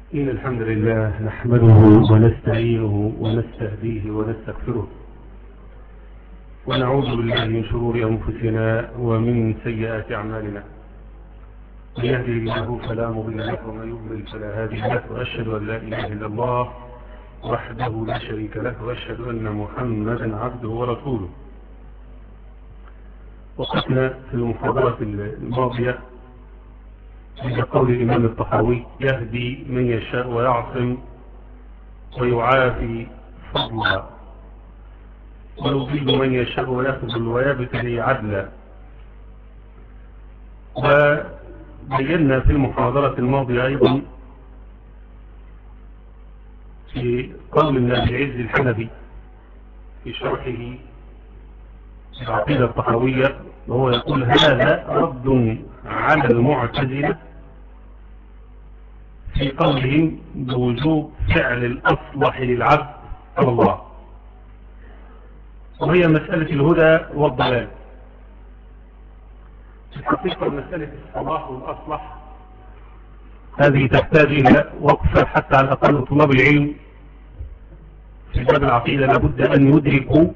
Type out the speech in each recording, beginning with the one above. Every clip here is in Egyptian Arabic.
إن الحمد لله نحمده ونستعينه ونستهديه ونستغفره ونعوذ بالله من شرور أنفسنا ومن سيئات أعمالنا من يهده الله فلا مضل له ومن يضلل فلا هادي له وأشهد أن لا إله إلا الله وحده لا شريك له وأشهد أن محمدا عبده ورسوله وقفنا في المحاضرة الماضية عند قول الإمام الطحاوي يهدي من يشاء ويعصم ويعافي فضلا ويضل من يشاء ويخذل ويبتلي عدلا وبينا في المحاضرة الماضية أيضا في قول النبي العز الحنفي في شرحه العقيدة الطحاوية وهو يقول هذا رد على المعتزلة في قولهم بوجوب فعل الأصلح للعبد على الله وهي مسألة الهدى والضلال في الحقيقة مسألة الصلاح والأصلح هذه تحتاج إلى وقفة حتى على الأقل طلاب العلم في باب العقيدة لابد أن يدركوا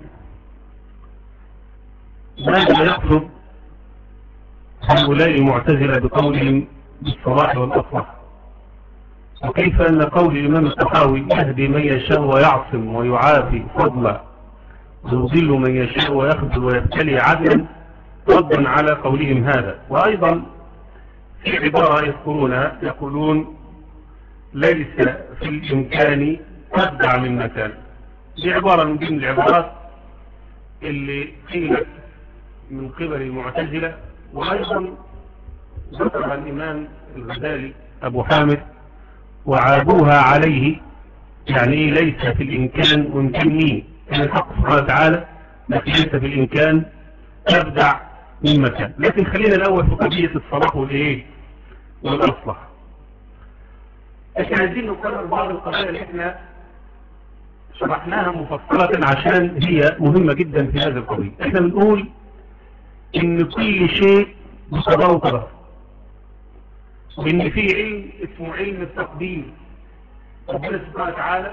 ماذا يقصد هؤلاء المعتزلة بقولهم بالصلاح والأصلح وكيف أن قول الإمام الطحاوي يهدي من يشاء ويعصم ويعافي فضلا ويضل من يشاء ويخذل ويبتلي عدلا ردا على قولهم هذا وأيضا في عبارة يذكرونها يقولون ليس في الإمكان أبدع من مكان دي عبارة من ضمن العبارات اللي قيلت من قبل المعتزلة وأيضا ذكر الإمام الغزالي أبو حامد وعابوها عليه يعني ليس في الإمكان ممكنين كان الحق سبحانه وتعالى لكن ليس في الإمكان أبدع من مكان لكن خلينا الأول في قضية الصلاح والإيه والأصلح احنا عايزين نقرر بعض القضايا اللي احنا شرحناها مفصلة عشان هي مهمة جدا في هذا القضية احنا بنقول ان كل شيء بقضاء وقدر وان في علم اسمه علم التقدير ربنا سبحانه وتعالى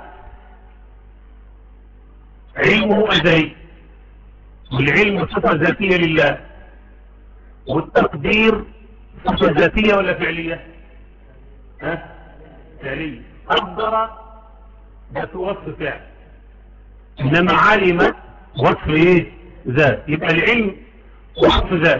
علمه ازلي والعلم صفة ذاتية لله والتقدير صفة ذاتية ولا فعلية ها فعلية قدر ذات وصف فعل انما علم وصف ايه ذات يبقى العلم وصف ذات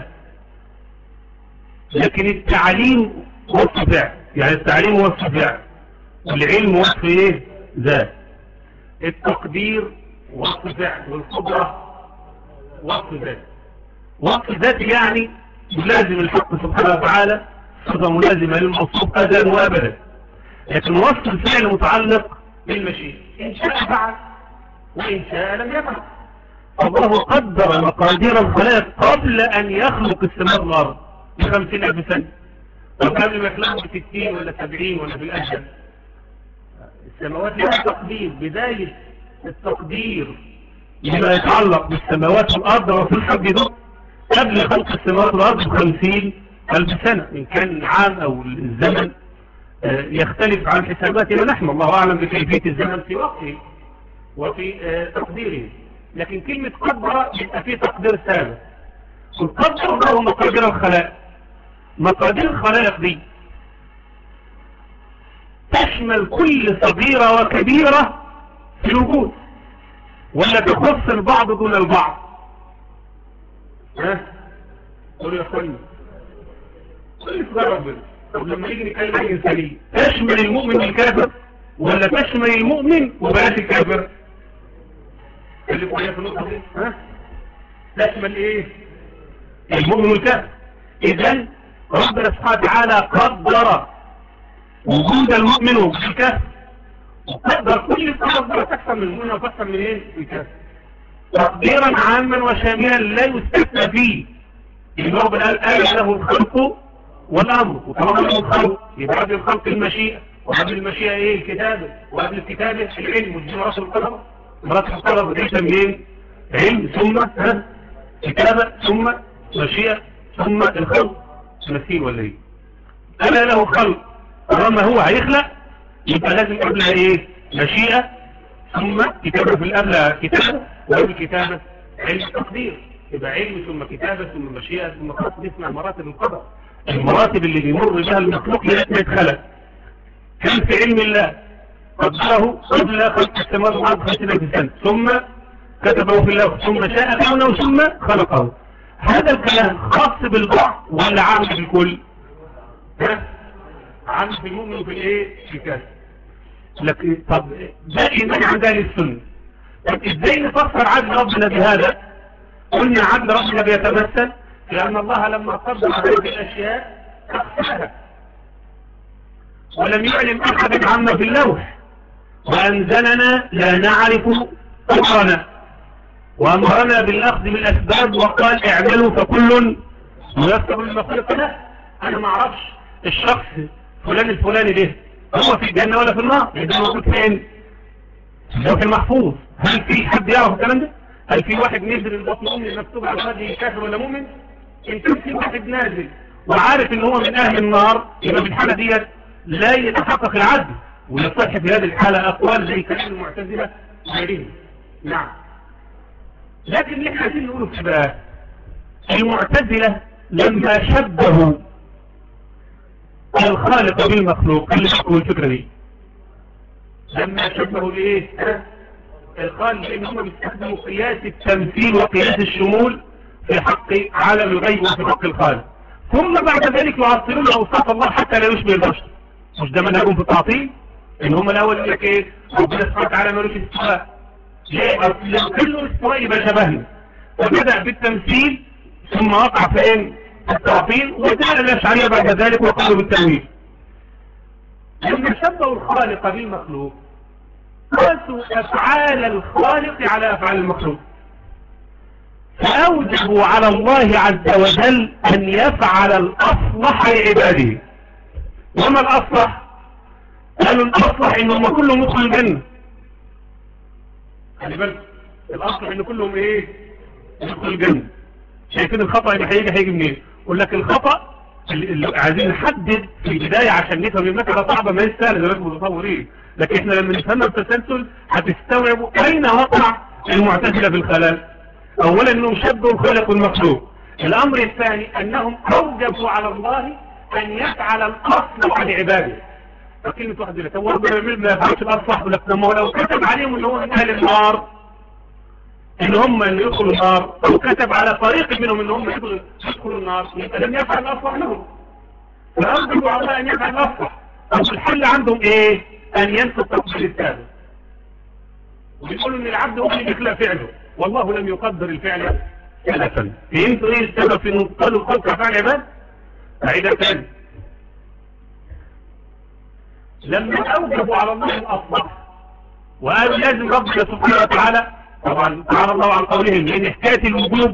لكن التعليم وصف فعل يعني التعليم وصف فعل والعلم وصف ايه ذات التقدير وصف فعل والقدرة وصف ذات وصف ذات يعني ملازم الحق سبحانه وتعالى صفة ملازمة للموصوف أزلا وأبدا لكن وصف الفعل متعلق بالمشيئة إن شاء فعل وإن شاء لم يفعل الله قدر مقادير الخلائق قبل أن يخلق السماء والأرض بخمسين ألف سنة وقبل ما يخلقوا بستين ولا سبعين ولا بالأجل السماوات لها تقدير بداية التقدير لما يتعلق بالسماوات والأرض وفي الحج قبل خلق السماوات والأرض بخمسين ألف سنة إن كان عام أو الزمن يختلف عن حساباتنا نحن الله أعلم بكيفية الزمن في وقته وفي تقديره لكن كلمة قدر يبقى فيه تقدير سابق والقدر هو مقادير الخلائق مقادير الخلائق دي تشمل كل صغيرة وكبيرة في الوجود ولا تخص البعض دون البعض ها قولوا يا اخواني كل صغيرة ربنا طب لما نيجي نتكلم عن الانسانيه تشمل المؤمن والكافر ولا تشمل المؤمن وبلاش الكافر اللي معايا في النقطه دي ها تشمل ايه المؤمن والكافر اذا ربنا سبحانه وتعالى قدر وجود المؤمن والكافر وقدر كل التقدر تحصل من المؤمن وتحصل من ايه الكافر تقديرا عاما وشاملا لا يستثنى فيه اللي ربنا قال آل له الخلق والأمر وطالما له الخلق يبقى قبل الخلق المشيئة وقبل المشيئة ايه الكتابة وقبل الكتابة العلم ودي مرات القدر مرات القدر ليس منين علم ثم ها كتابة ثم مشيئة ثم الخلق مثيل ولا ايه أنا له خلق طالما هو هيخلق يبقى لازم قبلها ايه مشيئة ثم كتابة في القبلة كتابة وفي الكتابة علم تقدير يبقى علم ثم كتابة ثم مشيئة ثم خط دي اسمها مراتب القدر المراتب اللي بيمر بها المخلوق لغايه ما يتخلق كان في علم الله قدره قبل خلق السماوات والارض خمسين الف سنه ثم كتبه في الله ثم شاء كونه ثم خلقه هذا الكلام خاص بالبعض ولا عام بالكل ها عام في المؤمن وفي الايه في كاس لكن طب ده ايمان عند اهل السنه طب ازاي نفسر عدل ربنا بهذا قلنا عدل ربنا بيتمثل لأن الله لما قدر هذه الأشياء أخفاها ولم يعلم أحد عما في اللوح وأنزلنا لا نعرف أمرنا وأمرنا بالأخذ بالأسباب وقال اعملوا فكل ميسر المخلوق له أنا ما أعرفش الشخص فلان الفلاني ده هو في الجنة ولا في النار ده موجود فين؟ في المحفوظ هل في حد يعرف الكلام ده؟ هل في واحد نزل البطن أمي مكتوب على هذه كافر ولا مؤمن؟ إن كان في واحد نازل وعارف ان هو من اهل النار يبقى في الحالة ديت لا يتحقق العدل ويصح في هذه الحالة اقوال زي كلام المعتزلة غيرهم نعم لكن اللي احنا عايزين نقوله في بقى المعتزلة لما شبهوا الخالق بالمخلوق اللي تقول الفكرة دي لما شبهوا الايه الخالق لان هم بيستخدموا قياس التمثيل وقياس الشمول في حق عالم الغيب وفي حق الخالق ثم بعد ذلك يعطلون اوصاف الله حتى لا يشبه البشر مش ده منهجهم في التعطيل ان هم الاول يقول لك ايه ربنا سبحانه وتعالى ملوش استواء ليه اصل كل استواء يبقى شبهنا فبدا بالتمثيل ثم وقع في ايه التعطيل وجاء الاشعريه بعد ذلك وقالوا بالتمويل لما شبهوا الخالق بالمخلوق قاسوا افعال الخالق على افعال المخلوق فأوجبوا على الله عز وجل أن يفعل الأصلح لعباده وما الأصلح قالوا الأصلح إنهم كلهم يدخلوا الجنة خلي بالك الأصلح إن كلهم إيه يدخلوا الجنة شايفين الخطأ اللي هيجي هيجي منين يقول لك الخطأ اللي عايزين نحدد في البداية عشان نفهم المسألة صعبة ما هي سهلة زي ما انتم متصورين لكن احنا لما نفهمها بتسلسل هتستوعبوا أين وقع المعتزلة في الخلال اولا انهم شبهوا الخلق والمخلوق الامر الثاني انهم اوجبوا على الله ان يفعل الاصلح لعباده فكلمة واحد يقول هو ربنا ما يفعلش الاصلح ولك ما هو لو كتب عليهم ان هو من اهل النار ان هم اللي يدخلوا النار او كتب على طريق منهم ان هم يدخلوا النار يبقى لم يفعل الاصلح لهم فاوجبوا على الله ان يفعل الاصلح طب الحل عندهم ايه ان ينسوا التقدير الثابت وبيقولوا ان العبد هو اللي يخلق فعله والله لم يقدر الفعل ثلاثا فهمتوا ايه السبب في انه قالوا الخلق افعال عباد فعيدة ثاني لما اوجبوا على الله الاصلح وقالوا لازم ربنا سبحانه وتعالى طبعا تعالى الله عن قولهم لان حكايه الوجوب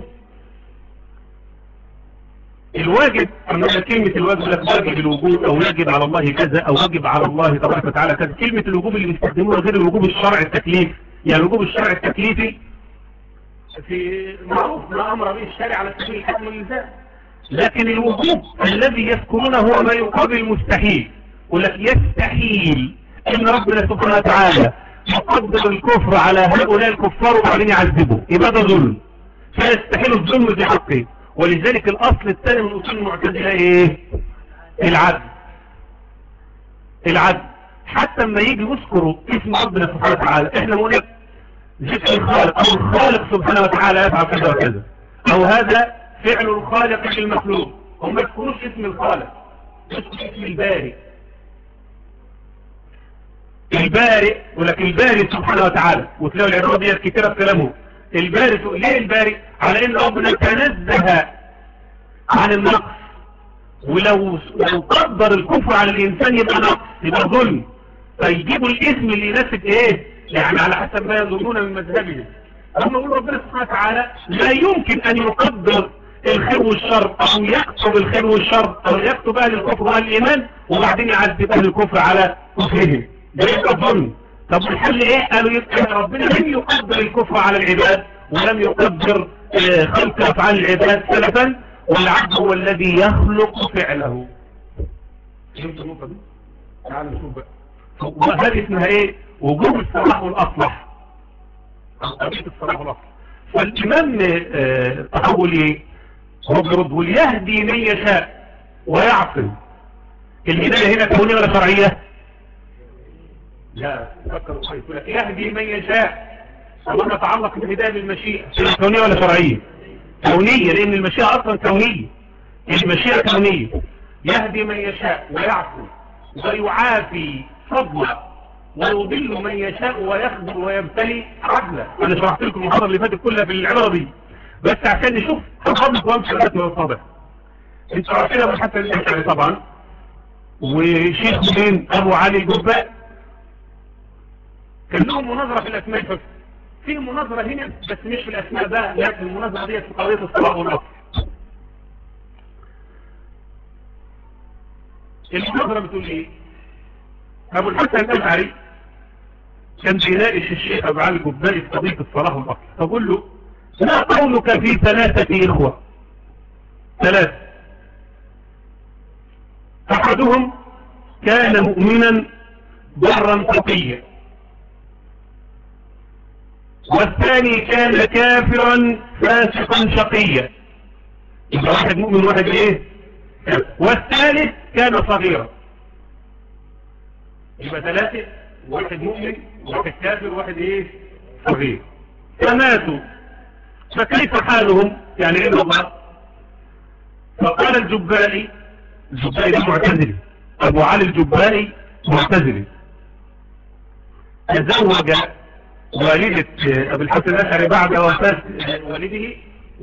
الواجب اما كلمة الواجب لك واجب الوجوب او يجب على الله كذا او واجب على الله تبارك وتعالى كذا كلمة الوجوب اللي بيستخدموها غير الوجوب الشرعي التكليف يعني الوجوب الشرعي التكليفي في معروف ما امر به الشارع على سبيل الحكم والنزاع لكن الوجوب الذي يذكرونه هو ما يقابل المستحيل يقول لك يستحيل ان ربنا سبحانه وتعالى يقدر الكفر على هؤلاء الكفار وبعدين يعذبه يبقى ده ظلم فيستحيل الظلم في حقه ولذلك الاصل الثاني من اصول المعتزله ايه العدل العدل حتى لما يجي يذكروا اسم ربنا سبحانه وتعالى احنا بنقول لك ذكر الخالق او الخالق سبحانه وتعالى يفعل كذا وكذا او هذا فعل الخالق للمخلوق هم ما يذكروش اسم الخالق يذكروا اسم البارئ البارئ ولكن البارئ سبحانه وتعالى وتلاقوا العبارة دي كتيرة في كلامه البارئ ليه البارئ على ان ربنا تنزه عن النقص ولو لو قدر الكفر على الانسان يبقى نقص يبقى ظلم فيجيبوا الاسم اللي يناسب ايه يعني على حسب ما يظنون من مذهبهم هم يقولوا ربنا سبحانه وتعالى لا يمكن ان يقدر الخير والشر او يكتب الخير والشر او يكتب اهل الكفر واهل الايمان وبعدين يعذب اهل الكفر على كفرهم ده يبقى ظلم طب الحل ايه قالوا يبقى ربنا لم يقدر الكفر على العباد ولم يقدر خلق افعال العباد سلفا والعبد هو الذي يخلق فعله فهمت النقطه دي تعالوا نشوف بقى وهذه اسمها ايه وجوب الصلاح والاصلح قضيه الصلاح والاصلح فالامام التحولي هو بيرد وليهدي من يشاء ويعقل الهدايه هنا كونيه ولا شرعيه لا فكروا كويس يهدي من يشاء الله يتعلق بالهدايه بالمشيئه كونيه ولا شرعيه كونيه لان المشيئه اصلا كونيه المشيئه كونيه يهدي من يشاء ويعفو ويعافي فضلا ويضل من يشاء ويخبر ويبتلي عدلا انا شرحت لكم المحاضره اللي فاتت كلها في العباره دي بس عشان نشوف هنحط وامشي لغايه ما يتضح انتوا عارفين ابو حسن الاشعري طبعا وشيخ مين ابو علي الجباء كان لهم مناظره في الاسماء الحسنى في مناظره هنا بس مش في الاسماء ده لكن المناظره ديت في قضيه الصلاه والاصل المناظره بتقول ايه ابو الحسن الاشعري كان بيناقش الشيخ ابو علي الجبائي في قضيه الصلاه والاصل فقول له ما قولك في ثلاثه اخوه ثلاثه احدهم كان مؤمنا برا تقيا والثاني كان كافرا فاسقا شقيا يبقى واحد مؤمن واحد ايه والثالث كان صغيرا يبقى ثلاثة واحد مؤمن واحد كافر واحد ايه صغير فماتوا فكيف حالهم يعني ايه الله فقال الجبائي الجبائي ده معتزلي ابو علي الجبائي معتزلي تزوج والدة ابو الحسن الاشعري بعد وفاة والده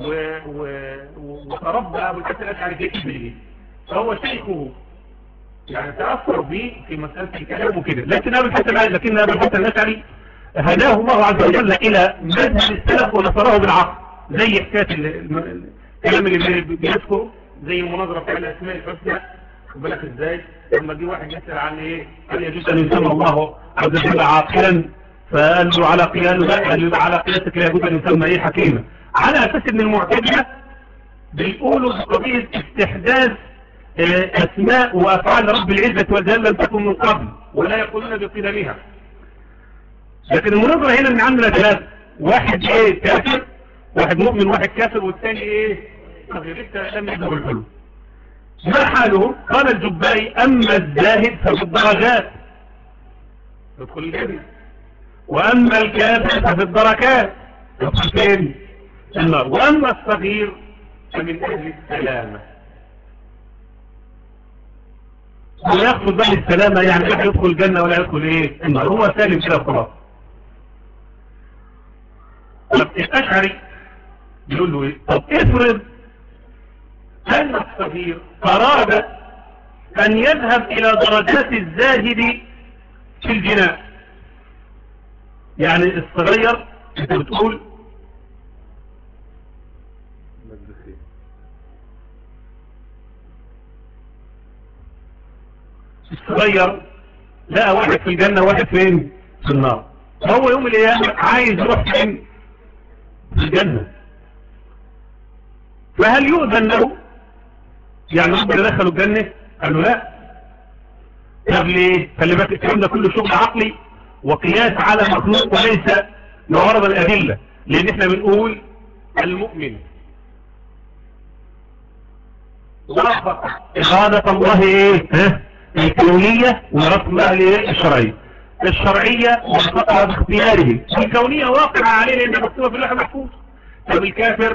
وتربى ابو الحسن الاشعري في ابنه فهو شيخه يعني تأثر به في مسألة الكلام وكده لكن ابو الحسن لكن ابو الحسن الاشعري هداه الله عز وجل الى مذهب السلف ونصره بالعقل زي حكاية الكلام اللي بيذكره زي المناظرة بتاع الاسماء الحسنى خد بالك ازاي لما جه واحد يسأل عن ايه هل يجوز ان يسمى الله عز وجل عاقلا فقال له على قياله لا قال له على قياسك لا يجوز ان يسمى ايه حكيما على اساس ان المعتزله بيقولوا قضيه استحداث اسماء وافعال رب العزه والجلال لم تكن من قبل ولا يقولون بقدمها لكن المناظره هنا ان عندنا ثلاثه واحد ايه كافر واحد مؤمن واحد كافر والثاني ايه صغير لم يبلغ الحلم ما حاله قال الجبائي اما الزاهد ففي الدرجات يدخل الجنه واما الكافر ففي الدركات يدخل فين النار واما الصغير فمن اجل السلامه ويقصد بقى السلامه يعني لا يدخل الجنه ولا يدخل ايه النار هو سالم كده خلاص طب الاشعري يقول له ايه طب افرض أن الصغير أراد أن يذهب إلى درجات الزاهد في الجنان يعني الصغير انت بتقول الصغير لقى واحد في الجنة واحد فين في النار هو يوم القيامة عايز يروح فين في الجنة فهل يؤذن له يعني ربنا دخلوا الجنة قال له لا طب ليه خلي بالك الكلام ده كله شغل عقلي وقياس على مخلوق وليس لغرض الأدلة لأن احنا بنقول المؤمن وافق إرادة الله إيه ها الكونية وإرادة الله الإيه الشرعية الشرعية وافقها باختياره الكونية واقعة عليه لأنها مكتوبة في اللوح المحفوظ طب الكافر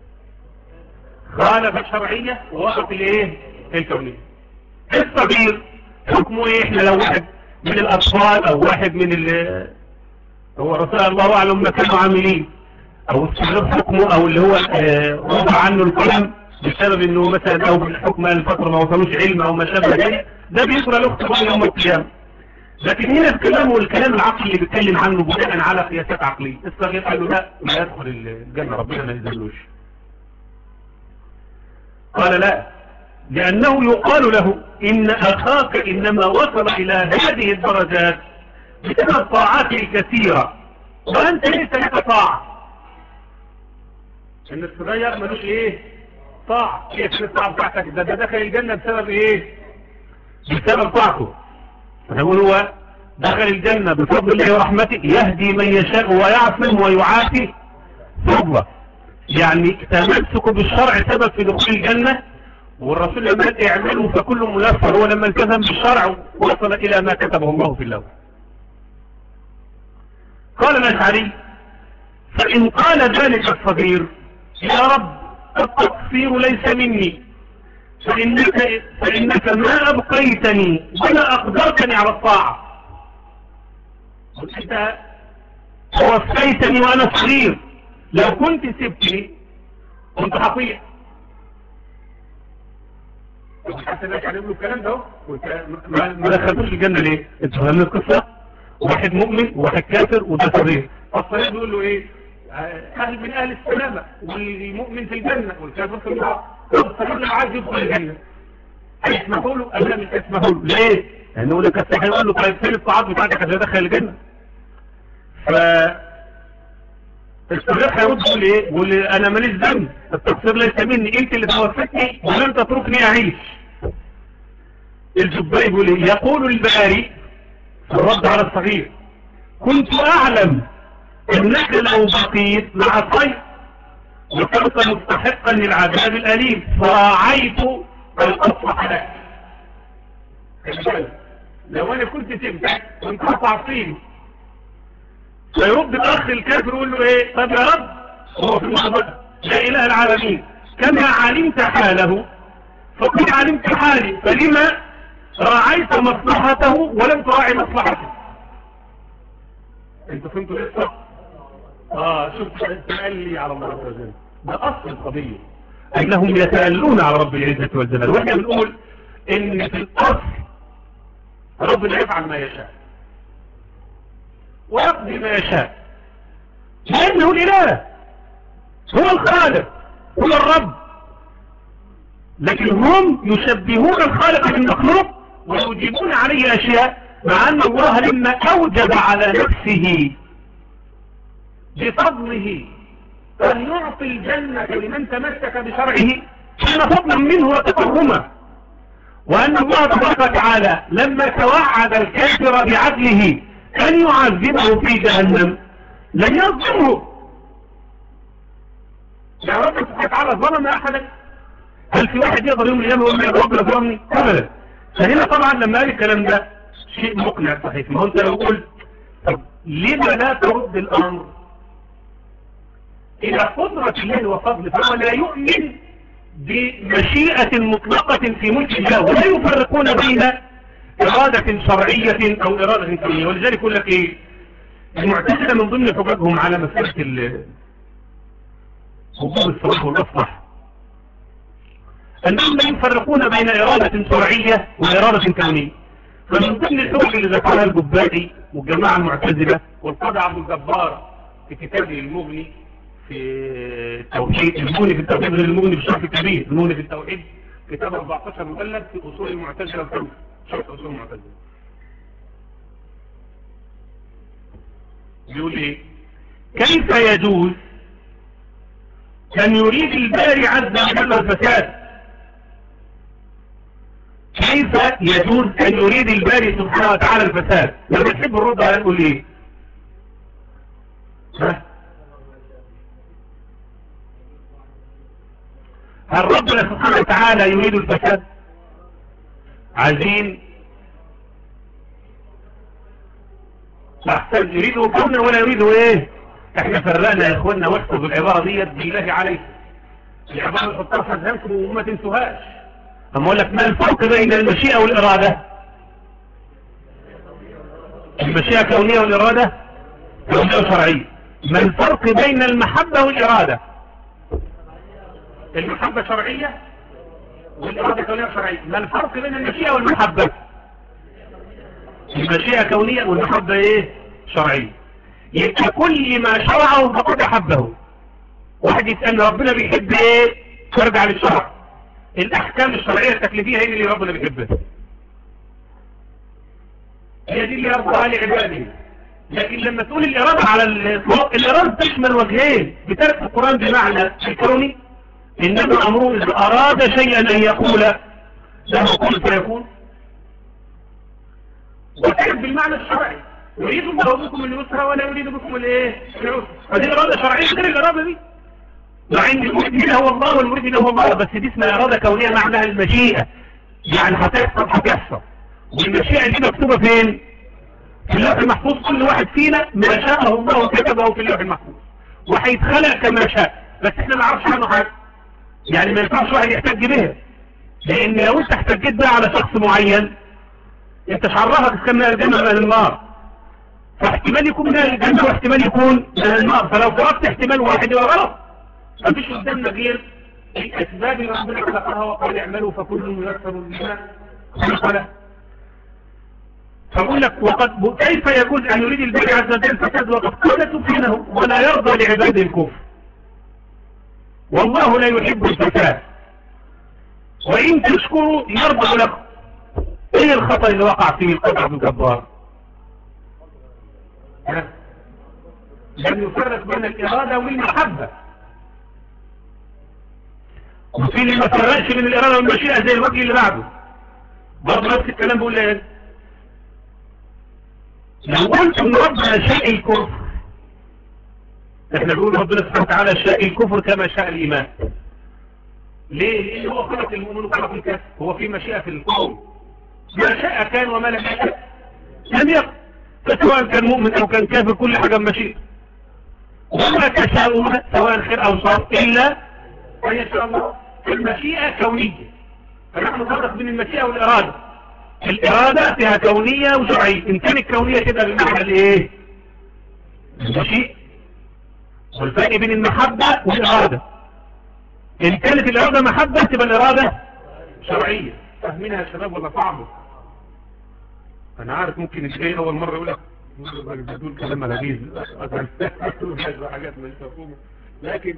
خالف الشرعية ووافق الإيه الكونية الصغير حكمه إيه إحنا لو واحد من الأطفال أو واحد من ال هو رسول الله أعلم ما كانوا عاملين أو استغرب حكمه أو اللي هو وضع عنه القلم بسبب انه مثلا او بالحكم الفترة ما وصلوش علم او ما شابه ذلك ده بيقرا له اختبار يوم القيامة لكن هنا الكلام والكلام العقلي اللي بيتكلم عنه بناء على قياسات عقلية الصغير قال له لا لا يدخل الجنة ربنا ما ينزلوش قال لا لأنه يقال له إن أخاك إنما وصل إلى هذه الدرجات بسبب طاعاته الكثيرة وأنت ليس لك طاعة إن الصغير ملوش إيه طاعة كيف الطاعة بتاعتك ده ده دخل الجنة بسبب إيه بسبب طاعته فنقول هو دخل الجنة بفضل الله ورحمته يهدي من يشاء ويعصم ويعافي فضله يعني تمسك بالشرع سبب في دخول الجنة والرسول لما قال اعملوا فكل ميسر هو لما التزم بالشرع وصل الى ما كتبه الله في اللوح قال الاشعري فان قال ذلك الصغير يا رب التقصير ليس مني فإنك, فإنك ما أبقيتني ولا أقدرتني على الطاعة أنت توفيتني وأنا صغير لو كنت سبتني كنت هطيع حتى ذاك علم له الكلام ده ما دخلتوش الجنة ليه انت فاهمين القصة واحد مؤمن وواحد كافر وده صغير فالصغير بيقول له ايه اهل من اهل السلامة والمؤمن في الجنة والكافر في النار الصغير لو عايز يدخل الجنة اسمحوا له قبل مش اسمحوا له ليه لانه لك الصحيح يقول له طيب فين الطاعات بتاعتك عشان يدخل الجنة ف الصغير هيرد يقول ايه يقول لي انا ماليش ذنب التقصير ليس مني انت اللي توفتني ولم تتركني اعيش الجبائي يقول ايه يقول الباري في الرد على الصغير كنت اعلم انك لو بقيت مع الخير وكنت مستحقا للعذاب الاليم فراعيت الاصلح لك لو انا كنت سبتك كنت هتعصيني فيرد الاخ الكافر يقول له ايه طب يا رب هو في المحضر لا اله العالمين كما علمت حاله فقد علمت حالي فلما راعيت مصلحته ولم تراعي مصلحته انت فهمتوا لسه اه شفت التألي على الله عز وجل ده اصل القضية انهم يتألون على رب العزة والجلال واحنا بنقول ان في الاصل ربنا يفعل ما يشاء ويقضي ما يشاء لأنه الإله هو الخالق هو الرب لكن هم يشبهون الخالق بالمخلوق ويوجبون عليه أشياء مع أن الله لما أوجب على نفسه بفضله أن يعطي الجنة لمن تمسك بشرعه كان فضلا منه وتكرما وأن الله تبارك وتعالى لما توعد الكافر بعدله أن يعذبه في جهنم لن يظلمه يا رب سبحانه وتعالى ظلم أحدا هل في واحد يقدر يوم القيامة يقول لي يا رب ظلمني أبدا فهنا طبعا لما قال الكلام ده شيء مقنع صحيح ما هو انت لو قلت طب لما لا ترد الأمر إلى قدرة الله وفضله فهو لا يؤمن بمشيئة مطلقة في ملك الله ولا يفرقون بين إرادة شرعية أو إرادة كونية ولذلك يقول لك إيه المعتزلة من ضمن حججهم على مسألة حقوق الصلاح والأصلح أنهم لا يفرقون بين إرادة شرعية وإرادة كونية فمن ضمن الحجج اللي ذكرها الجبادي والجماعة المعتزلة والقاضي عبد الجبار في كتابه المغني في التوحيد المغني في التوحيد غير المغني في الشرح الكبير المغني في التوحيد كتاب 14 مجلد في أصول المعتزلة الخمسة شرح أصول المعتزلة بيقول ايه كيف يجوز أن يريد الباري عز وجل الفساد كيف يجوز أن يريد الباري سبحانه وتعالى الفساد لما تحب الرد على يقول ايه هل ربنا سبحانه وتعالى يريد الفساد عايزين احسن يريده كنا ولا يريده ايه احنا فرقنا يا اخوانا واحفظوا العبارة ديت بالله عليكم العبارة اللي حطها في ذهنكم وما تنسوهاش اما اقول لك ما الفرق بين المشيئة والارادة المشيئة كونية والارادة كونية وشرعية ما الفرق بين المحبة والارادة المحبة شرعية والإرادة كونية وشرعية ما الفرق بين المشيئة والمحبة المشيئة كونية والمحبة ايه شرعية يبقى كل ما شرعه فقد أحبه واحد يسألني ربنا بيحب ايه ترجع للشرع الأحكام الشرعية التكليفية هي اللي ربنا بيحبها هي دي اللي يرضى لعباده لكن لما تقول الإرادة على الإطلاق الإرادة تشمل وجهين بترك القرآن بمعنى الكوني إنما أمره إذا أراد شيئا أن يقول له قل فيكون وتعب بالمعنى الشرعي يريد الله بكم اليسرى ولا يريد بكم الايه العسر فدي اراده شرعيه غير الاراده دي مع ان المريد هو الله والمريد هو الله بس دي اسمها اراده كونيه معناها المشيئه يعني هتحصل هتحصل والمشيئه دي مكتوبه فين في اللوح المحفوظ كل واحد فينا ما شاءه الله وكتبه في اللوح المحفوظ وهيتخلق كما شاء بس احنا ما نعرفش عنه حاجه يعني ما ينفعش واحد يحتج بها لان لو انت احتجيت بقى على شخص معين انت شعرها تسكن من الجنة من النار فاحتمال يكون من الجنة واحتمال يكون من النار فلو فرضت احتمال واحد يبقى غلط مفيش قدامنا غير الاسباب اللي ربنا خلقها وقال اعملوا فكل ميسر لما خلق له فأقول لك وقد كيف يجوز أن يريد البر عز وجل فساد وقد قال سبحانه ولا يرضى لعباده الكفر والله لا يحب الفساد وإن تشكروا يرضى لكم ايه الخطأ اللي وقع فيه القطع الجبار لم يفرق بين الإرادة والمحبة وفي اللي ما فرقش بين الإرادة والمشيئة زي الوجه اللي بعده برضه نفس الكلام بيقول لي لو قلت ان ربنا شاء الكفر احنا بنقول ربنا سبحانه وتعالى شاء الكفر كما شاء الإيمان ليه؟ لأن هو خلق المؤمن وخلق الكافر هو في مشيئة في الكون ما شاء كان وما لم يشاء لم يقل فسواء كان مؤمن او كان كافر كل حاجة مشيئة وما تشاءون سواء خير او شر الا ان يشاء الله المشيئة كونية فنحن نفرق بين المشيئة والارادة الارادة فيها كونية وشرعية ان كانت كونية كده بالمعنى الايه المشيئة والفرق بين المحبة والارادة ان كانت الارادة محبة تبقى الارادة شرعية فاهمينها يا شباب ولا صعبه انا عارف ممكن الجاي اول مرة يقول لك بدون كلام لذيذ حاجات مش مفهومه لكن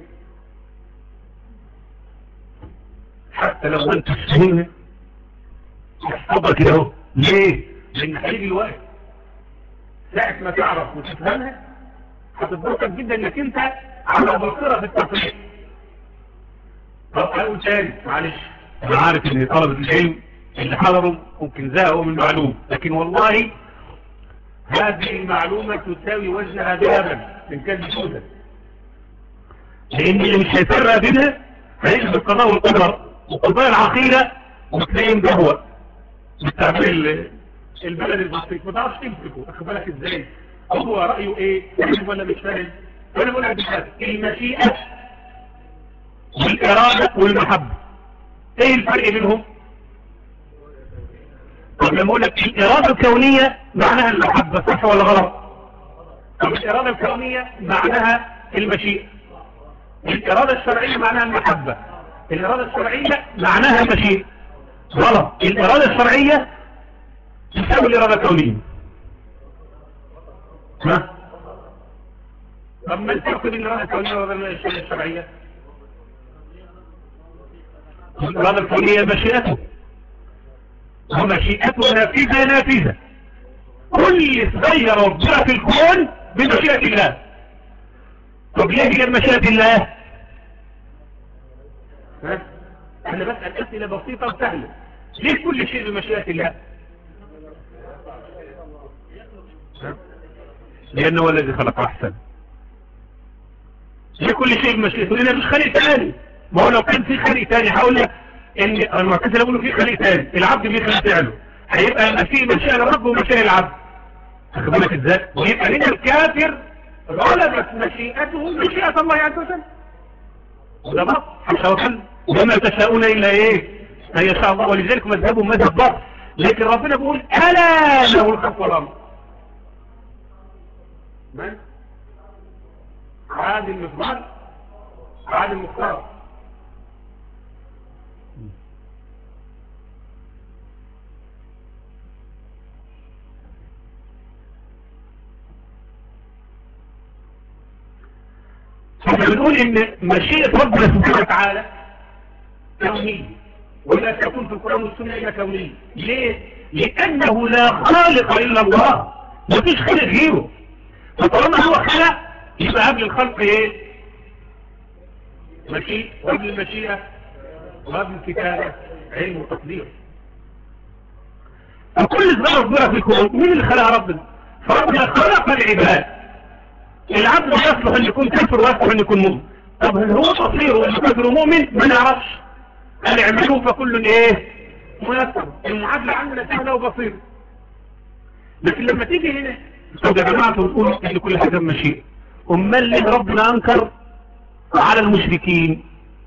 حتى لو انت تفهمها تحفظها كده اهو ليه؟ لان هيجي الوقت ساعة ما تعرف وتفهمها هتتبسط جدا انك انت على بصيرة في التفريق طب اقول تاني معلش انا عارف ان طلبة العلم اللي حضروا ممكن زهقوا من المعلوم لكن والله هذه المعلومة تساوي وزنها ذهبا من كان بسودة لان اللي مش هيفرق بينها هيجي بالقضاء والقدر والقضايا العقيدة وتلاقيهم جهوة بالتعبير البلد البسيط ما تعرفش تمسكه اخد بالك ازاي هو رأيه ايه فاهم ولا مش فاهم وانا بقول لك بحاجة المشيئة والإرادة والمحبة ايه الفرق بينهم طب لما اقول لك الإرادة الكونية معناها المحبة صح ولا غلط طب الإرادة الكونية معناها المشيئة الإرادة الشرعية معناها المحبة الإرادة الشرعية معناها المشيئة غلط الإرادة الشرعية تساوي الإرادة الكونية ها طب ما الفرق بين الإرادة الكونية والإرادة الشرعية الإرادة الكونية مشيئته ومشيئته نافذة نافذة كل صغير ربنا في الكون بمشيئة الله طب ليه هي مشيئة الله ها انا بسأل اسئلة بسيطة وسهلة ليه كل شيء بمشيئة الله لانه هو الذي خلق احسن ليه كل شيء بمشيئته لان مش خلق تاني ما هو لو كان في خلق تاني هقول لك ان المعتزله بيقولوا في خلق تاني العبد بيخلق فعله هيبقى في مشيئة للرب ومشيئة للعبد واخد بالك ازاي ويبقى لنا الكافر غلبت مشيئته مشيئة الله عز وجل وده بط حتى وكل وما تشاءون الا ايه ان يشاء الله ولذلك مذهبهم مذهب بط لكن ربنا بيقول الا له الخلق والامر من عاد المفضل عاد المختار احنا بنقول ان مشيئة ربنا سبحانه وتعالى كونية ولا تكون في القرآن والسنة إلا كونية ليه؟ لأنه لا خالق إلا الله مفيش خالق غيره فطالما هو خلق يبقى قبل الخلق ايه؟ مشيئة وقبل المشيئة وقبل الكتابة علم وتقدير فكل ذره صغيره في الكون مين اللي خلقها ربنا فربنا خلق العباد العبد لا يصلح ان يكون كافر ويصلح ان يكون مؤمن طب هل هو بصير ولا كافر ومؤمن ما نعرفش قال اعملوا فكل ايه ميسر المعادله عندنا سهله وبسيطه لكن لما تيجي هنا طب يا جماعه تقولوا ان كل حاجه بمشيئه امال ليه ربنا انكر على المشركين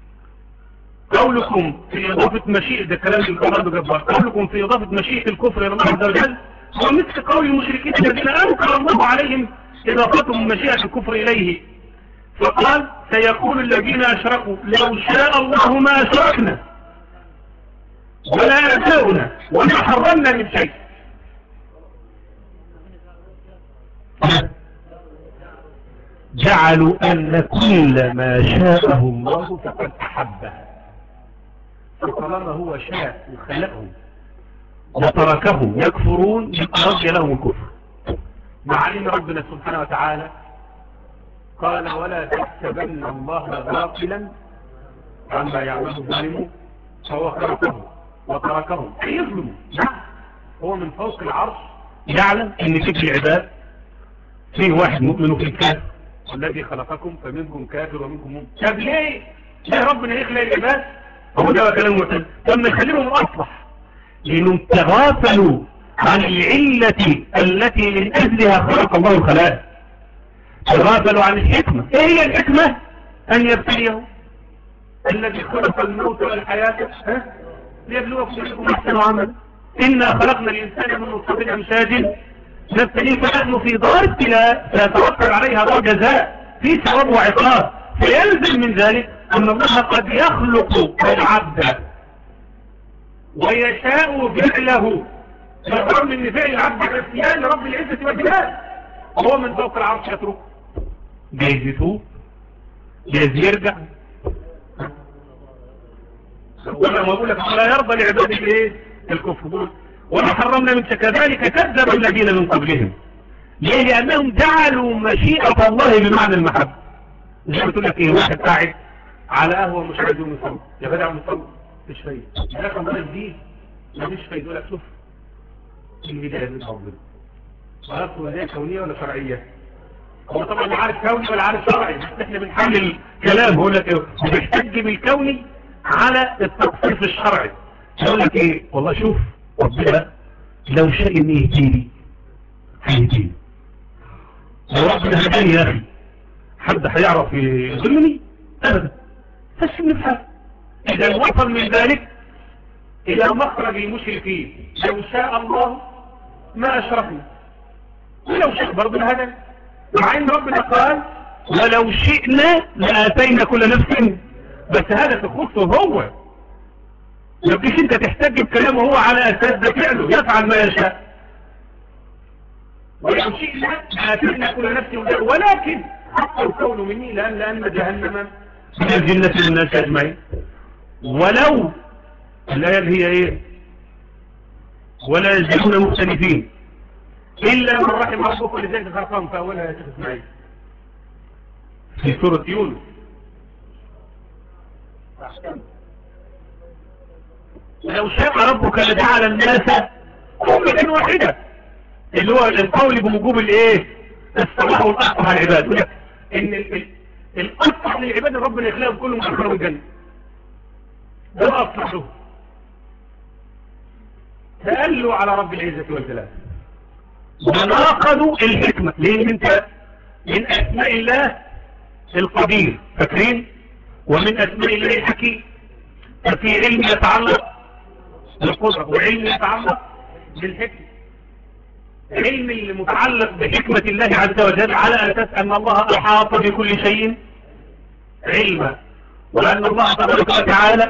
قولكم في إضافة مشيئة ده كلام القرآن بجبار قولكم في إضافة مشيئة الكفر إلى الله عز وجل هو مثل قول المشركين الذين أنكر الله عليهم إضافتهم مشيئة الكفر إليه فقال سيقول الذين أشركوا لو شاء الله ما أشركنا ولا أتاؤنا وما حرمنا من شيء جعلوا أن كل ما شاءه الله فقد أحبه فطالما هو شاء وخلقهم وتركهم يكفرون رضي لهم الكفر مع ان ربنا سبحانه وتعالى قال ولا تحسبن الله غافلا عما يعمل الظالمون فهو خلقهم وتركهم اي يظلموا نعم هو من فوق العرش يعلم ان في العباد فيه واحد مؤمن وفيه كافر والذي خلقكم فمنكم كافر ومنكم مؤمن طب ليه ليه ربنا يخلق العباد هو ده كلام معتد لما يخليهم اصلح لانهم تغافلوا عن العلة التي من اجلها خلق الله الخلائق تغافلوا عن الحكمة ايه هي الحكمة ان يبتليهم الذي خلق الموت والحياة ها ليبلوكم منكم احسن عملا انا خلقنا الانسان من نطفة امشاج نبتليه فنحن في دار ابتلاء سيتوكل عليها دار جزاء في ثواب وعقاب فيلزم من ذلك أن الله قد يخلق العبد ويشاء فعله فالرغم من فعل العبد عصيان لرب العزة والجلال وهو من فوق العرش يترك جايز يتوب جايز يرجع ولا ما بقول لك لا يرضى لعباده الايه الكفر وما حرمنا من كذلك كذب الذين من قبلهم ليه لانهم جعلوا مشيئة الله بمعنى المحبة زي ما تقول لك ايه واحد قاعد على قهوه مش عايز يقوم يصلي يا جدع مصلي مفيش فايده ده كان ضايق دي مفيش فايده يقول لك شوف الهدايه من ربنا خلاص هو هدايه كونيه ولا شرعيه هو طبعا لا عارف كوني ولا عارف شرعي احنا بنحلل الكلام هو لك بيحتج بالكوني على التقصير في الشرعي يقول لك ايه والله شوف ربنا لو شاء ان يهديني هيهديني لو ربنا هداني يا اخي حد هيعرف يظلمني ابدا فالسن في إذا وصل من ذلك إلى مخرج المشركين لو شاء الله ما أشركنا ولو شاء برضه هذا مع إن ربنا قال ولو شئنا لآتينا كل نفس بس هذا تخصه هو لو كيش انت تحتاج بكلامه هو على أساس ده فعله يفعل ما يشاء ولو شئنا لآتينا كل نفس ولكن حق الكون مني لأن لأن جهنم من الجنة والناس أجمعين ولو الآية هي إيه ولا يزالون مختلفين إلا من رحم ربك ولذلك خلقهم فأولها يا شيخ إسماعيل في سورة يونس لو شاء ربك لجعل الناس أمة واحدة اللي هو القول بوجوب الايه الصلاح والأصلح على العباد يقول لك ان الأصلح للعباد ربنا يخلقهم كلهم أخرهم الجنة ده الأصلح له تألوا على رب العزة والجلال وناقضوا الحكمة ليه انت من أسماء الله القدير فاكرين ومن أسماء الله الحكيم ففي علم يتعلق بالقدرة وعلم يتعلق بالحكمة علم المتعلق بحكمة الله عز وجل على أساس أن الله أحاط بكل شيء علما وأن الله تبارك وتعالى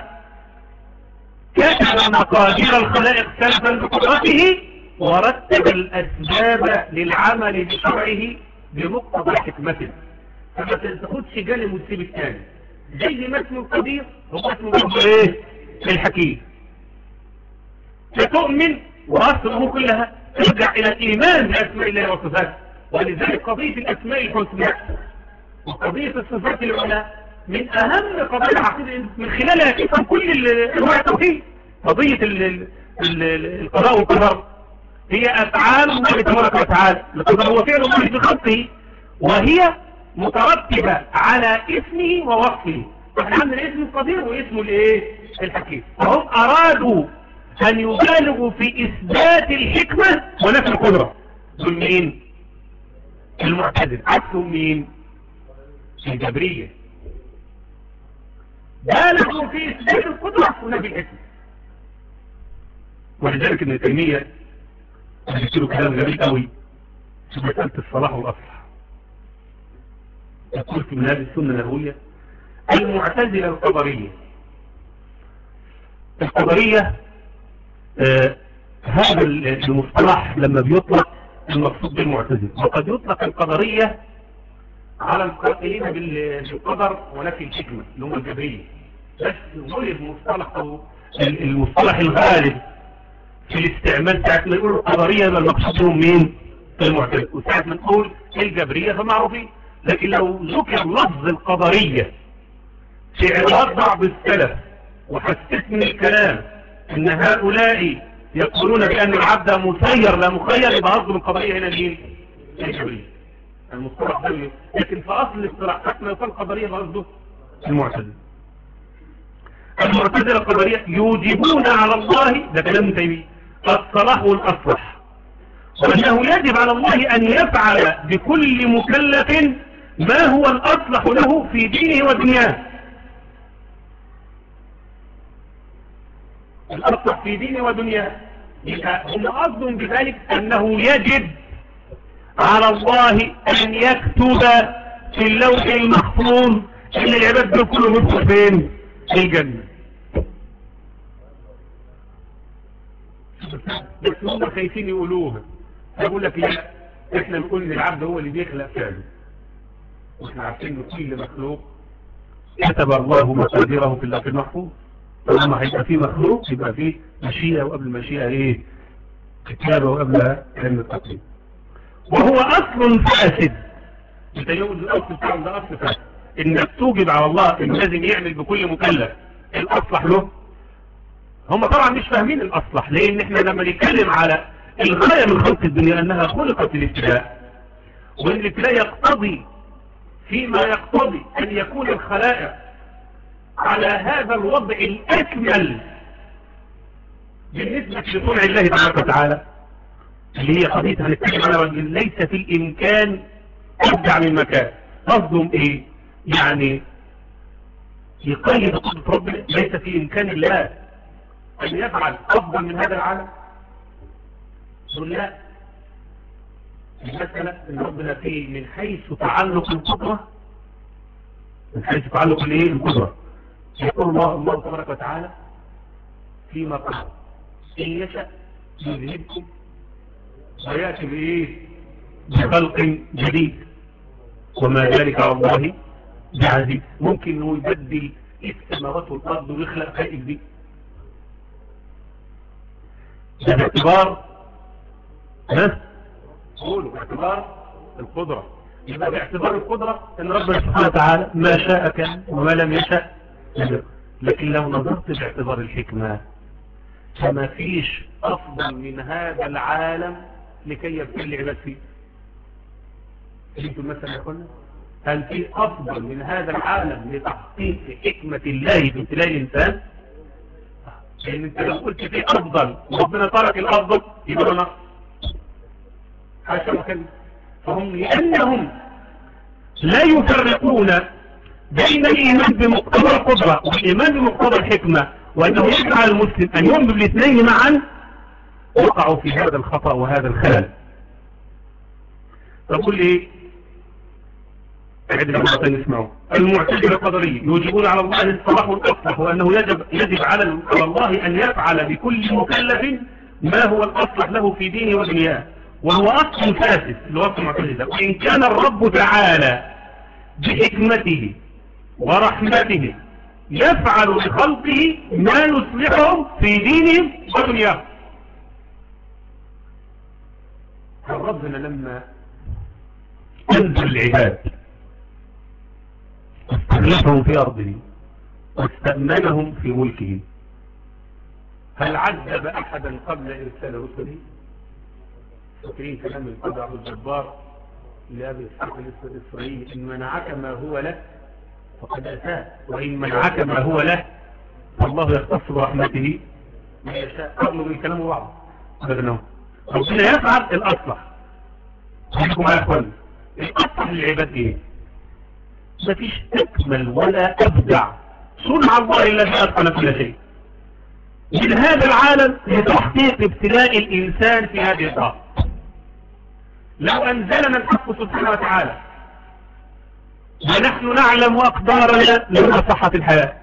كتب مقادير الخلائق سلفا بقدرته ورتب الأسباب للعمل بشرعه بمقتضى حكمته فما تاخدش جانب وتسيب الثاني زي ما اسمه القدير هو اسمه برضه ايه الحكيم فتؤمن وراس الامور كلها ترجع الى الايمان باسماء الله وصفاته ولذلك قضيه الاسماء الحسنى وقضيه الصفات العلى من اهم قضايا العقيده من خلالها تفهم كل انواع التوحيد قضيه القضاء والقدر هي أفعال الله تبارك وتعالى القدر هو فعل الله في خلقه وهي مترتبة على اسمه ووصفه احنا عندنا اسم القدير واسمه الايه الحكيم فهم ارادوا ان يبالغوا في اثبات الحكمة ونفي القدرة دول مين المعتزل عكسهم مين الجبرية بالغوا في اثبات القدرة ونفي الحكمة ولذلك ابن تيمية له كلام غريب قوي في مسألة الصلاح والأصلح يقول في منهج السنة النبوية المعتزلة القدرية القدرية آه هذا المصطلح لما بيطلق المقصود بالمعتزلة وقد يطلق القدرية على القائلين بالقدر ونفي الحكمة اللي هم الجبرية بس غلب مصطلح المصطلح الغالب في الاستعمال ساعة ما يقولوا القدرية يبقى المقصود بهم مين؟ المعتزلة وساعة ما نقول الجبرية فمعروفين لكن لو ذكر لفظ القدرية في عبارات بعض السلف وحسسني الكلام ان هؤلاء يقولون بان العبد مسير لا مخير يبقى قصده من القدرية هنا مين؟ الجبرية المصطلح ده لكن في اصل الاصطلاح حتى ما يقال قدرية قصده المعتزلة المعتزلة القدرية يوجبون على الله ده كلام تيمية الصلاح والأصلح وأنه يجب على الله أن يفعل بكل مكلف ما هو الأصلح له في دينه ودنياه الأصلح في دينه ودنياه هم قصدهم بذلك أنه يجب على الله أن يكتب في اللوح المحفوظ أن العباد دول كلهم يدخل فين؟ في الجنة بس هم خايفين يقولوها يقول لك لا احنا نقول ان العبد هو اللي بيخلق فعله واحنا عارفين ان كل مخلوق كتب الله مقاديره في اللوح المحفوظ فلما هيبقى فيه مخلوق يبقى فيه مشيئة وقبل المشيئة ايه كتابة وقبل علم التقليد وهو اصل فاسد انت يوم الاصل بتاعه ده اصل فاسد انك توجب على الله انه لازم يعمل بكل مكلف الاصلح له هم طبعا مش فاهمين الاصلح لان احنا لما نتكلم على الغاية من خلق الدنيا انها خلقت للابتلاء وان الابتلاء يقتضي فيما يقتضي ان يكون الخلائق على هذا الوضع الاكمل بالنسبة لصنع الله تبارك وتعالى اللي هي قضية هنتكلم على ليس في الامكان ابدع من مكان قصدهم ايه يعني يقيد قدرة ربنا ليس في امكان الله ان يفعل افضل من هذا العالم يقول لا المسألة ان ربنا فيه من حيث تعلق القدرة من حيث تعلق الايه القدرة يقول الله الله تبارك وتعالى فيما قال ان يشاء يذهبكم ويأتي بايه بخلق جديد وما ذلك على الله بعزيز ممكن انه يبدل السماوات والارض ويخلق خلق جديد ده باعتبار ها قولوا باعتبار القدرة يبقى باعتبار القدرة ان ربنا سبحانه وتعالى ما شاء كان وما لم يشاء لكن لو نظرت باعتبار الحكمة فما فيش افضل من هذا العالم لكي يبتل عباد فيه انتم مثلا يا اخوانا هل في افضل من هذا العالم لتحقيق حكمة الله في ابتلاء الانسان لان انت لو قلت في افضل وربنا ترك الافضل يبقى نقص حاشا وكلمة فهم لانهم لا يفرقون بين الايمان بمقتضى القدرة والايمان بمقتضى الحكمة وانه يجعل المسلم ان يؤمن بالاثنين معا وقعوا في هذا الخطأ وهذا الخلل تقول لي عدنا مرة نسمعه المعتزلة القدرية يوجبون على الله الصلاح والأصلح وأنه يجب, يجب على الله أن يفعل بكل مكلف ما هو الأصلح له في دينه ودنياه وهو أصل فاسد لوقت المعتزلة وإن كان الرب تعالى بحكمته ورحمته يفعل لخلقه ما يصلحهم في دينهم ودنياهم ربنا لما انزل العباد واستخلفهم في أرضه واستأمنهم في ملكه هل عذب أحدا قبل إرسال رسله فاكرين كلام القاضي عبد الجبار لأبي إسحاق الإسرائيلي إن منعك ما هو له فقد أتاه وإن منعك ما هو له فالله يختص برحمته ما يشاء قبلوا من كلام بعض أبدا ربنا يفعل الأصلح خليكم يا أخوان الأصلح للعباد إيه مفيش أكمل ولا أبدع صنع الله الذي أتقن كل شيء من هذا العالم لتحقيق ابتلاء الإنسان في هذه الدار لو أنزلنا الحق سبحانه وتعالى ونحن نعلم أقدارنا لما صحة الحياة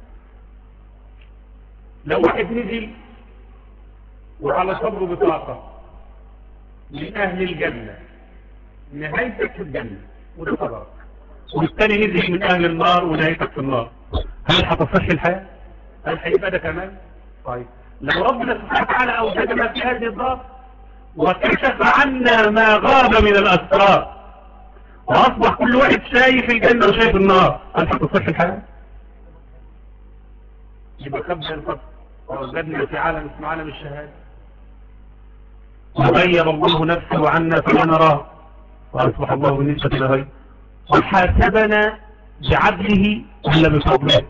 لو واحد نزل وعلى صبره بطاقة من أهل الجنة نهايتك في الجنة وده قدرك والثاني نزل من أهل النار ونهايتك في النار هل هتصح الحياة؟ هل هيبقى ده كمان؟ طيب لو ربنا سبحانه وتعالى أوجدنا في هذه الدار وكشف عنا ما غاب من الأسرار وأصبح كل واحد شايف الجنة وشايف النار هل هتصح الحياة؟ يبقى خبز الفضل ووجدنا في عالم اسمه عالم الشهادة وغير الله نفسه عنا فلا نراه وأصبح الله بالنسبة لغير وحاسبنا بعدله ولا بفضله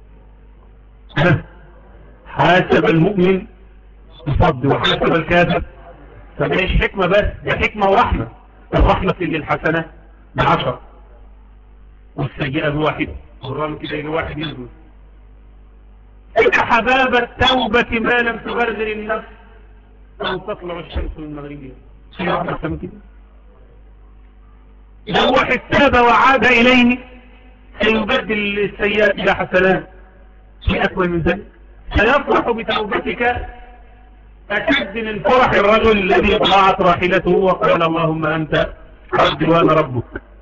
حاسب المؤمن بفضله وحاسب الكافر فماش حكمة بس ده حكمة ورحمة الرحمة اللي الحسنة بعشر والسيئة بواحد والرمى كده إلى واحد يزول إن حباب التوبة ما لم تغرغر النفس أو تطلع الشمس من مغربها في رحمة من كده لو واحد تاب وعاد إليه سيبدل السيئات إلى حسنات في أكبر من ذلك سيفرح بتوبتك أشد من فرح الرجل الذي ضاعت راحلته وقال اللهم أنت ربي وأنا ربك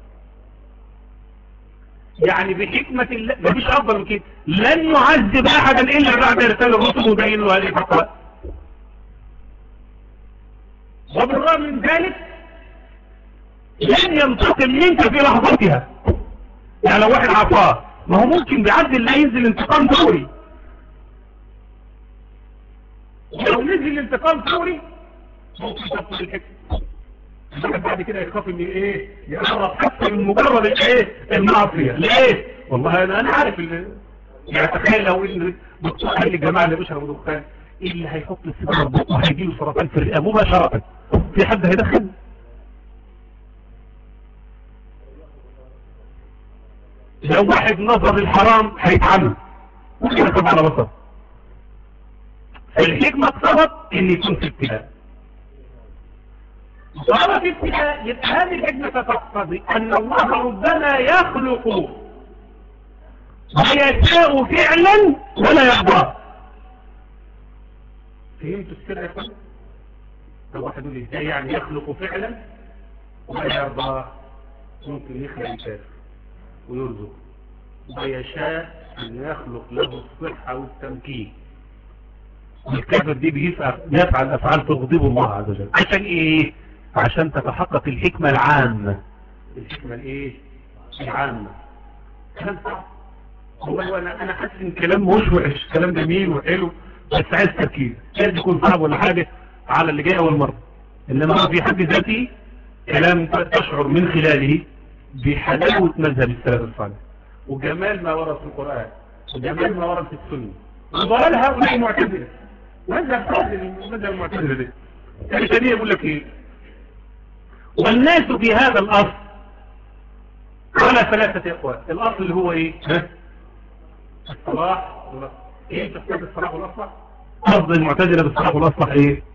يعني بحكمة الله مفيش أفضل من كده لن يعذب أحدا إلا بعد إرسال الرسل مبين له هذه الحقائق وبالرغم من ذلك لن ينتقم منك في لحظتها يعني لو واحد عصاه ما هو ممكن بعد الله ينزل انتقام فوري لو نزل انتقام فوري ممكن تبطل الحكم الواحد بعد كده يخاف ان ايه يقرب حتى من مجرد الايه المعصيه ليه والله انا انا عارف اللي يعني تخيل لو ان دكتور قال للجماعه اللي بيشربوا دخان ايه اللي هيحط السيجاره في بقه هيجي له سرطان في الرئه مباشره في حد هيدخل لو واحد نظر الحرام هيتعلم ممكن يكون على بصر الحكمة اقتضت ان يكون في ابتلاء طالما في ابتلاء يبقى هذه الحكمة تقتضي ان الله ربما يخلق ويشاء فعلا ولا يرضى فهمتوا السر يا اخوان؟ لو واحد يقول ازاي يعني يخلق فعلا ولا يرضى ممكن يخلق الكافر ويرزق ويشاء أن يخلق له الصحة والتمكين الكافر دي بيفعل يفعل أفعال تغضب الله عز وجل عشان إيه؟ عشان تتحقق الحكمة العامة الحكمة الإيه؟ العامة كلام صعب والله أنا أنا حاسس إن كلام مش وحش كلام جميل وحلو بس عايز تركيز لازم يكون صعب ولا حاجة على اللي جاي أول مرة إنما في حد ذاته كلام تشعر من خلاله بحلاوة مذهب السلف الصالح وجمال ما ورد في القرآن وجمال ما ورد في السنة وضلال هؤلاء المعتزلة مذهب صالح مذهب المعتزلة دي يعني ثانية يقول لك ايه والناس في هذا الأصل على ثلاثة أقوال الأصل اللي هو ايه ها؟ الصلاح ايه تحتاج الصلاح والأصلح قصد المعتزلة بالصلاح والأصلح ايه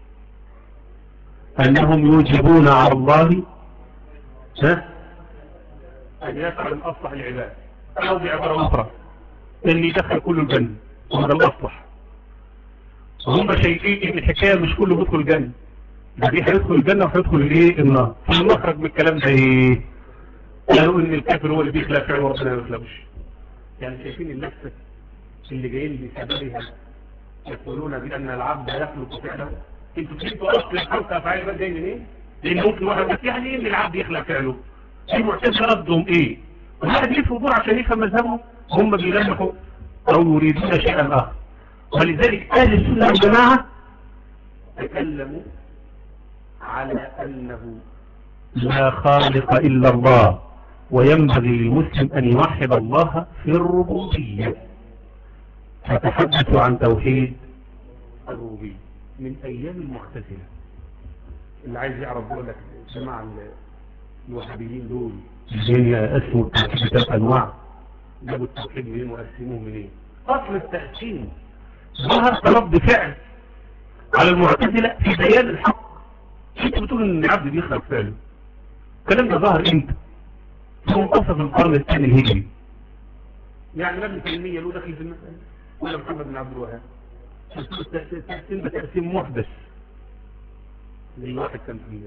أنهم يوجبون على الله ها أن يفعل الأصلح للعباد أو بعبارة أخرى أن يدخل كل الجنة وهذا الأصلح وهم شايفين إن الحكاية مش كله بيدخل الجنة ده دي هيدخل الجنة وهيدخل الإيه النار فالمخرج من الكلام ده إيه قالوا إن الكافر هو اللي بيخلق فعل وربنا ما يخلقش يعني شايفين النفس اللي جايين بسببها يقولون بأن العبد يخلق فعله انتوا فهمتوا أصل الخلق أفعال العباد جاي من إيه؟ لأن ممكن واحد بس يعني إيه إن العبد يخلق فعله المعتزله قصدهم ايه الواحد ليه فضول عشان يفهم مذهبهم هم بيلمحوا او يريدون شيئا اخر ولذلك اهل السنه والجماعه تكلموا على أنه لا خالق إلا الله وينبغي للمسلم أن يوحد الله في الربوبية فتحدثوا عن توحيد الربوبية من أيام المعتزلة اللي عايز يعرف بقول لك جماعة الوهابيين دول اللي قسموا التوحيد ثلاث أنواع جابوا التوحيد منين وقسموه منين أصل التقسيم ظهر كرد فعل على المعتزلة في بيان الحق انت بتقول ان العبد بيخلق فعله الكلام ده ظهر امتى في منتصف القرن الثاني الهجري يعني ابن تيمية له دخل في المسألة ولا محمد بن عبد الوهاب التقسيم ده تقسيم محدث زي واحد كان في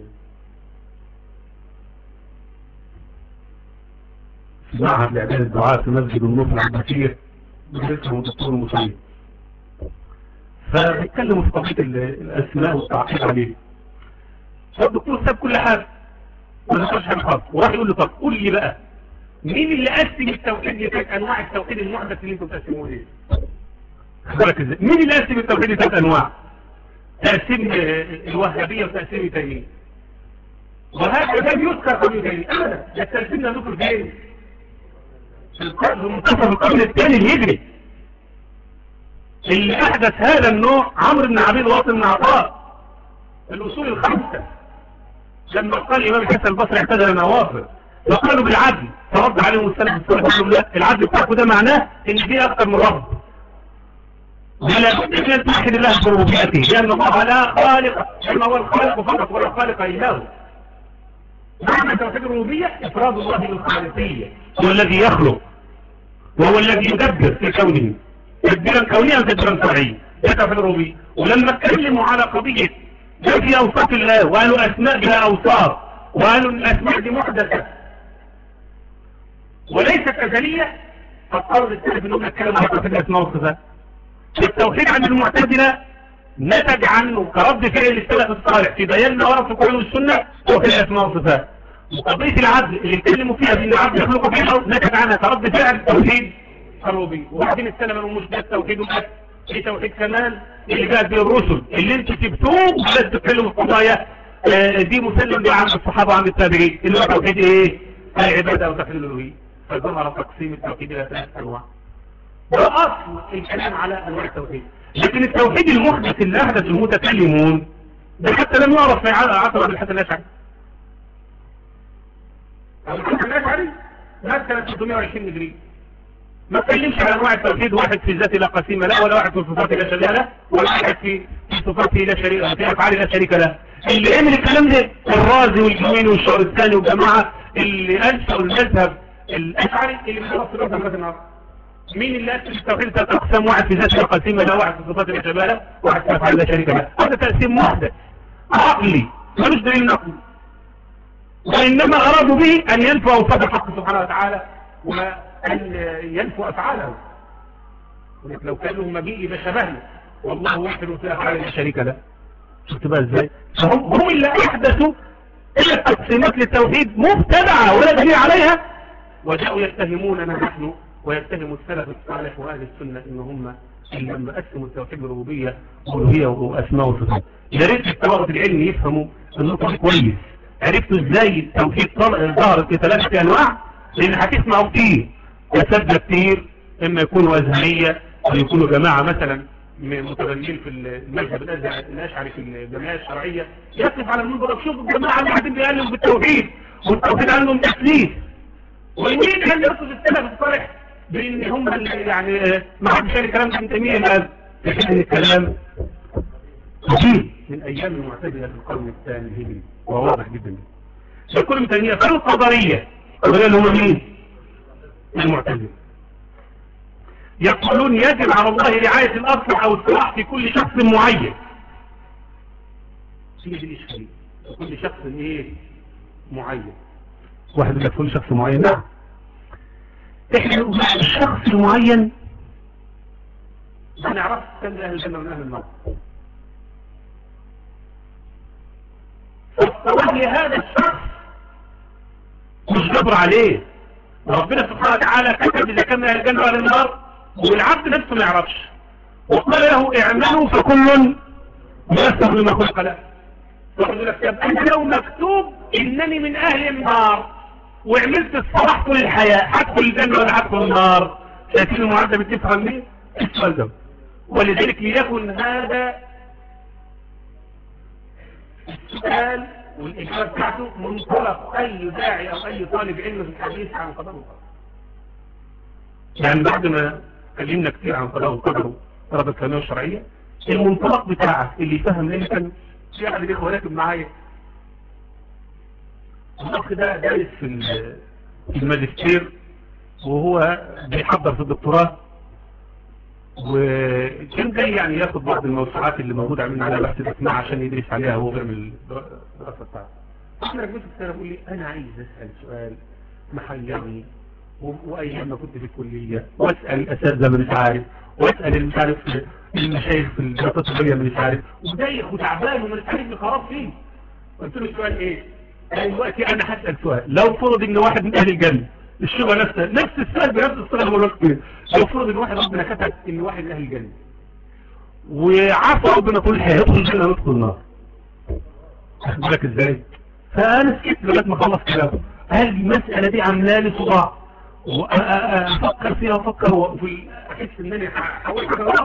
في معهد لإعداد الدعاء في مسجد النور العباسية بجلسه الدكتور المصري فبيتكلموا في قضية الأسماء والتعقيد عليه فالدكتور ساب كل حاجة ما ذكرش حاجة خالص وراح يقول له طب قول لي بقى مين اللي قسم التوحيد لثلاث انواع التوحيد المحدث اللي انتم بتقسموه ليه؟ بالك ازاي؟ مين اللي قسم التوحيد لثلاث انواع؟ تقسيم الوهابية وتقسيم تيمية وهذا لم يذكر قبل تيمية ابدا ده التقسيم ده ذكر فين؟ في منتصف القرن الثاني الهجري اللي احدث هذا النوع عمرو بن عبيد واصل بن عطاء الاصول الخمسة لما قال الامام الحسن البصري اعتذر النوافل فقالوا بالعدل فرد عليهم السلف الصالح قالوا لا العدل بتاعكم ده معناه ان في اكثر من رب ولا بد من ان توحد الله بربوبيته لان الله لا خالق كما هو الخالق فقط ولا خالق الا هو معنى توحيد الربوبيه افراد الله بالخالقيه هو الذي يخلق وهو الذي يدبر في كونه تدبيرا كونيا وتدبيرا شرعيا ده توحيد الربوبيه ولما اتكلموا على قضيه ده في اوصاف الله وقالوا اسماء بها اوصاف وقالوا الاسماء دي محدثه وليست ازليه فاضطر السلف انهم يتكلموا على توحيد الاسماء والصفات التوحيد عند المعتزله نتج عنه كرد فعل السلف الصالح في بيان ما ورد في القران والسنه توحيد الاسماء والصفات وقضيه العدل اللي اتكلموا فيها بان العبد يخلق بينه نتج عنها كرد فعل توحيد الربوبيه وبعدين السلف قالوا مش ده التوحيد وبس في توحيد كمان اللي جاء به الرسل اللي انتوا سبتوه بس تتكلموا في قضايا دي مسلم بها عند الصحابه وعند التابعين اللي هو توحيد ايه؟ العباده او توحيد الالوهيه فظهر تقسيم التوحيد الى ثلاث انواع ده اصل الكلام على انواع التوحيد لكن التوحيد المحدث اللي احدث المتكلمون ده حتى لم يعرف في عصر الحسن الاشعري الحسن الاشعري مات سنه 320 هجري ما اتكلمش على انواع التوحيد واحد في الذات لا قسيم له ولا واحد في الصفات لا شريك له ولا واحد في صفاته لا شريك له في افعاله لا شريك له اللي عمل الكلام ده الرازي والجويني والشعر الثاني والجماعه اللي انشأوا المذهب الاشعري اللي بيدرس في لغه النهارده مين اللي أسس التوحيد ثلاث أقسام واحد في ذات القسيمة له واحد في صفات الجبالة واحد في أفعال لا شريك له هذا تقسيم محدث عقلي ملوش دليل نقلي وإنما أرادوا به أن ينفوا أوصاف الحق سبحانه وتعالى وأن ينفوا أفعاله لو كان لهم مجيء يبقى شبهنا والله واحد في أفعال لا شريك له شفت بقى ازاي فهم هم اللي أحدثوا إلا التقسيمات للتوحيد مبتدعة ولا دليل عليها وجاءوا يتهموننا نحن ويتهم السلف الصالح واهل السنه ان هم اللي لما قسموا التوحيد الربوبيه والوهيه واسماء وصفات يا ريت الطلبه العلم يفهموا النقطه دي كويس عرفتوا ازاي التوحيد ظهر في ثلاثه انواع لان هتسمعوا كتير اساتذه كتير اما يكونوا ازهريه او يكونوا جماعه مثلا متبنين في المذهب الاشعري في الجمعيه الشرعيه يقف على المنبر ويشوف الجماعه اللي قاعدين بيعلموا بالتوحيد والتوحيد عندهم تسليس ومين كان يقصد السلف الصالح بان هم يعني ما حدش قال الكلام ده من تيميه الان لكن الكلام قديم من ايام المعتزله في القرن الثاني الهجري وهو واضح جدا يقول ابن تيميه قالوا القدريه القدريه اللي هم مين؟ المعتزله يقولون يجب على الله رعايه الاصلح او الصلاح في كل شخص معين هي دي الاشكاليه كل شخص ايه معين واحد يقول لك كل شخص معين نعم احنا الشخص المعين ما نعرفش كم اهل الجنه من اهل النار فالصواب لهذا الشخص مش جبر عليه ربنا سبحانه وتعالى كتب اذا كان من اهل الجنه واهل النار والعبد نفسه ما يعرفش وقال له اعملوا فكل ميسر لما خلق له يقول لك طب انا لو مكتوب انني من اهل النار وعملت الصلاح طول الحياة هدخل الجنة ولا هدخل النار شايفين المعادلة بتفهم ليه؟ السؤال ده ولذلك ليكن هذا السؤال والإجابة بتاعته منطلق أي داعي أو أي طالب علم في الحديث عن قضاء القدر يعني بعد ما اتكلمنا كتير عن قضاء القدر ورد الكلامية الشرعية المنطلق بتاعك اللي فهم ليه كان في أحد الإخوة راكب معايا الأخ ده دارس في في الماجستير وهو بيحضر في الدكتوراه وكان جاي يعني ياخد بعض الموسوعات اللي موجودة عاملين عليها بحث الاسماء عشان يدرس عليها وهو بيعمل الدراسة بتاعته احنا رجلت السنة بيقول لي انا عايز اسأل سؤال محيرني وايام ما كنت في الكلية واسأل الاساتذة من مش عارف واسأل اللي مش عارف المشايخ في الدراسات الطبية من مش عارف ودايخ وتعبان ومش عارف بخراب فيه قلت له السؤال ايه؟ قال دلوقتي انا هسأل سؤال لو فرض ان واحد من اهل الجنة الشبهة نفسها نفس السؤال بنفس الصيغه اللي بقولك فيها لو فرض ان واحد ربنا كتب ان واحد من اهل الجنه وعصى ربنا طول الحياه يدخل الجنه ويدخل النار واخد بالك ازاي فانا سكت لغايه ما اخلص كلامه هل المساله دي عامله لي صداع وافكر فيها وافكر وفي احس ان انا حاولت خلاص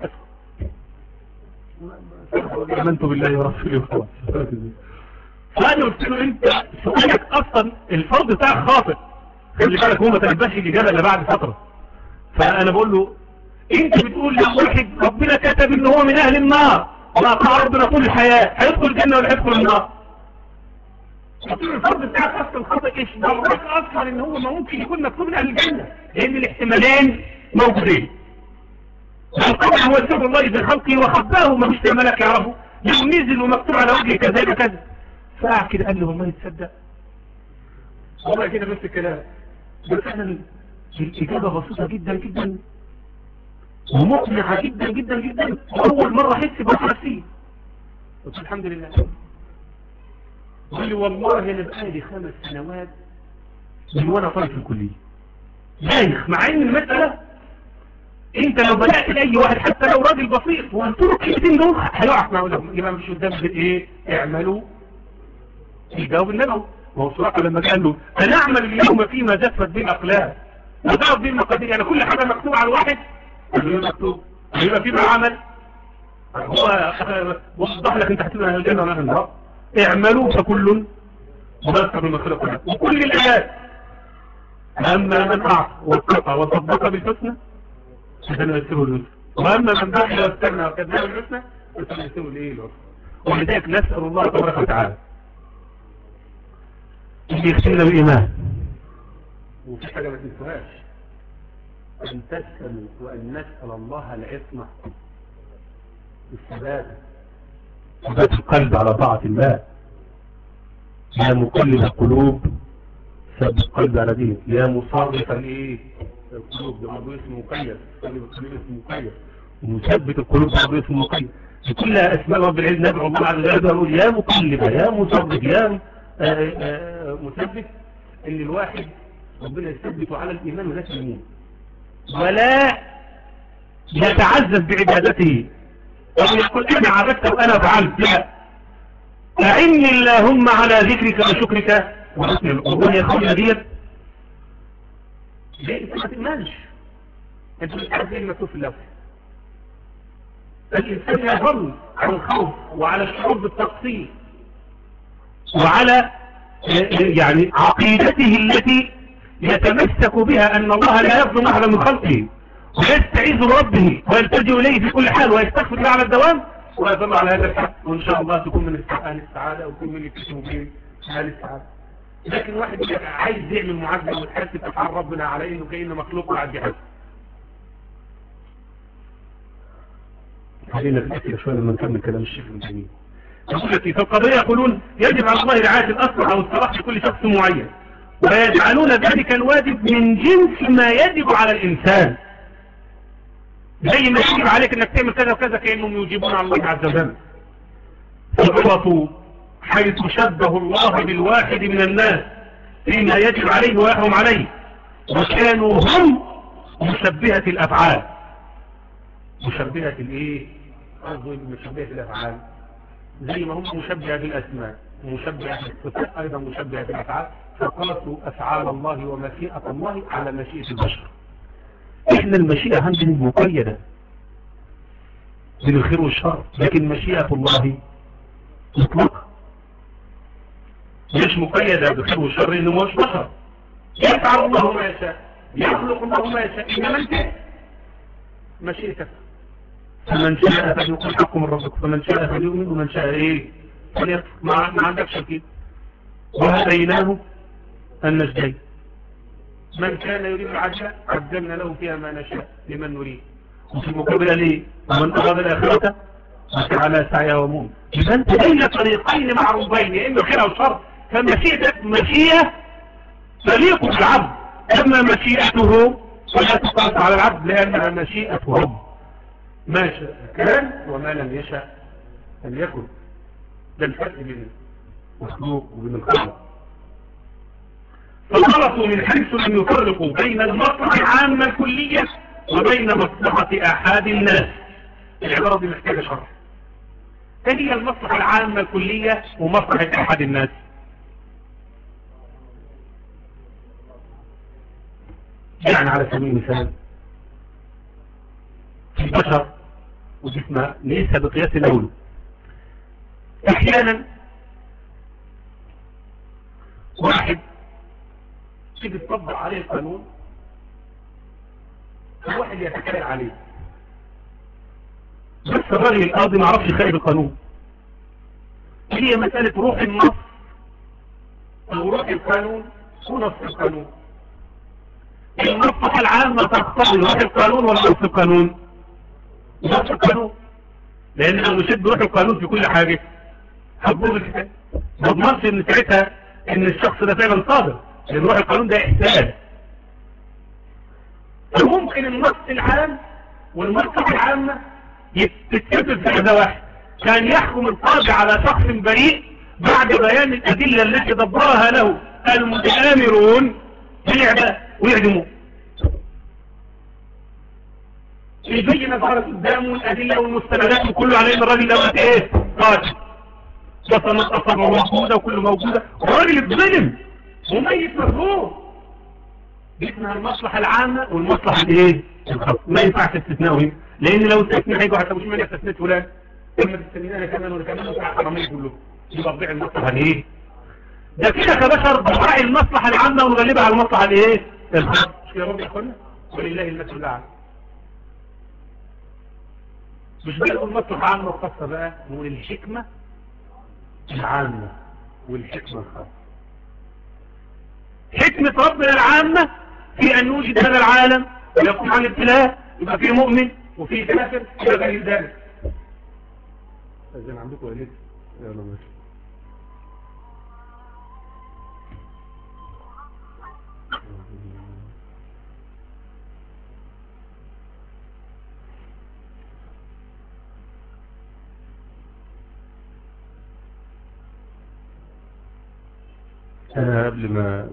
امنت بالله ورسوله وخلاص فانا قلت له انت سؤالك اصلا الفرض بتاعك خاطئ خلي بالك هو ما تنبهش الاجابه الا بعد فتره فانا بقول له انت بتقول لو واحد ربنا كتب ان هو من اهل النار وقع ربنا طول الحياه هيدخل الجنه ولا هيدخل النار قلت له الفرض بتاعك اصلا خاطئ ايش ده اصلا ان هو ما ممكن يكون مكتوب من اهل الجنه لان الاحتمالين موجودين القول هو سر الله في خلقه وخباه ما فيش ملك يعرفه لو نزل ومكتوب على وجهه كذا كذا فقع كده قال له والله تصدق والله كده نفس الكلام بس فعلا الإجابة بسيطة جدا جدا ومقنعة جدا جدا جدا أول مرة أحس بها نفسية قلت الحمد لله قال لي والله أنا بقالي خمس سنوات من وأنا طالب في الكلية دايخ مع إن المسألة أنت لو بدأت لأي واحد حتى لو راجل بسيط وقلت له الكلمتين دول هيقع معه لهم يبقى مش قدام غير إيه اعملوا يجاوب النبوي وهو صراحة لما قال له أنا أعمل اليوم فيما جفت به الأقلام وضعت به المقادير يعني كل حاجة مكتوب على الواحد قال له مكتوب يبقى فيما عمل هو وضح لك انت هتبقى اهل الجنة ولا اهل النار اعملوا فكل مباشر بالمسألة كلها وكل الآيات أما من أعطى واتقى وصدق بالحسنى فسنيسره اليسر وأما من بخل واستغنى وكذب بالحسنى فسنيسره الإيه العسر ولذلك نسأل الله تبارك وتعالى اللي يختمنا بالإيمان وفي حاجة ما تنسوهاش أن تسأل وأن نسأل الله العصمة الثبات ثبات القلب على طاعة الله يا مقلب القلوب ثبت القلب على دينك يا مصرف الايه القلوب ده برضه اسمه مقيد قلب القلوب اسمه مقيد ومثبت القلوب برضه اسمه مقيد كلها اسماء رب العزة ندعو الله عز وجل ونقول يا مقلب يا مصرف يا مثبت ان الواحد ربنا يثبته على الايمان ولا يمين ولا يتعزز بعبادته او يقول انا عبدت وانا فعلت لا اعني اللهم على ذكرك وشكرك وحسن القرآن يا اخواني ديت ليه ما تأمنش انت مش عارف ايه المكتوب في اللوح الانسان يظل على الخوف وعلى الشعور بالتقصير وعلى يعني عقيدته التي يتمسك بها أن الله لا يظلم أحدا من خلقه ويستعيذ بربه ويلتجئ إليه في كل حال ويستغفر له على الدوام ويظل على هذا الحق وإن شاء الله تكون من أهل السعادة وتكون من يكتسبوا به أهل السعادة لكن واحد عايز يعمل معادلة ويتحسب أفعال ربنا على إنه كأنه مخلوق وقاعد يحس خلينا نتأكد شوية لما نكمل كلام الشيخ ابن تيمية في القضية يقولون يجب على الله رعاية الأصلح أو الصلاح لكل شخص معين ويجعلون ذلك الواجب من جنس ما يجب على الإنسان زي ما يجب عليك انك تعمل كذا وكذا كأنهم يجيبون على الله عز وجل فالغلط حيث شبه الله بالواحد من الناس فيما يجب عليه ويحرم عليه وكانوا هم مشبهة الأفعال مشبهة الايه؟ مشبهة الأفعال زي ما هم مشبهة بالأسماء ومشبهة بالصفات أيضا مشبهة بالأفعال فقالوا أفعال الله ومشيئة الله على مشيئة البشر إحنا المشيئة عندنا مقيدة بالخير والشر لكن مشيئة الله مطلقة مش مقيدة بالخير والشر إنه مش بشر يفعل الله ما يشاء يخلق الله ما يشاء إنما أنت مشيئتك فمن شاء فليقل حق من ربك فمن شاء فليؤمن ومن شاء ايه فليكفر ما, ما عندكش كده وهديناه النجدين من كان يريد العجلة عجلنا له فيها ما نشاء لمن نريد وفي المقابلة ليه ومن أراد الآخرة على سعيها ومون إذا أنت بين طريقين معروفين يا إما خير أو شر فمشيئتك مشيئة تليق بالعبد أما مشيئته فلا تقاس على العبد لأنها مشيئة رب ما شاء كان وما لم يشاء لم يكن ده الفرق بين المخلوق وبين الخالق فغلطوا من حيث لم يفرقوا بين المصلحة العامة الكلية وبين مصلحة أحد الناس العبارة دي محتاجة شرح ايه هي المصلحة العامة الكلية ومصلحة أحد الناس يعني على سبيل المثال في البشر وجسمها ليس بقياس الأول احيانا واحد تيجي تطبق عليه القانون واحد يتكلم عليه بس الراجل القاضي ما عرفش يخالف القانون هي مسألة روح النص او روح القانون ونص القانون المصلحة العامة تقتضي روح القانون ولا نص القانون نص القانون لان لو مشيت بروح القانون في كل حاجة هتبوظ الكتاب ما اضمنش ان ساعتها ان الشخص ده فعلا صادق لان روح القانون ده احسان ممكن النص العام والمصلحة العامة تتكتب في ده واحد كان يحكم القاضي على شخص بريء بعد بيان الأدلة التي دبرها له المتآمرون بالإعداء ويعدموه يبين ظهرت قدامه الأدلة والمستندات وكله على ان الراجل دوت ايه قاتل بصل الأصل موجودة وكله موجودة والراجل اتظلم وميت مظلوم دي اسمها المصلحة العامة والمصلحة الايه الخاصة ما ينفعش استثناء هنا لان لو استثناء هيجوا حتى مش مانع استثناء فلان اما تستثني انا كمان ولا كمان وكمان حرامين كلهم يبقى تضيع المصلحة الايه ده كده كبشر بنراعي المصلحة العامة ونغلبها على المصلحة الايه الخاصة مش يا رب يا اخوانا ولله المثل الاعلى مش بقى نقول مصلحة عامة وخاصة بقى نقول الحكمة العامة والحكمة الخاصة حكمة ربنا العامة في أن نوجد هذا العالم ويقوم عن الابتلاء يبقى فيه مؤمن وفيه كافر إلى غير ذلك أزين عندكم وليد يلا ماشي أنا قبل ما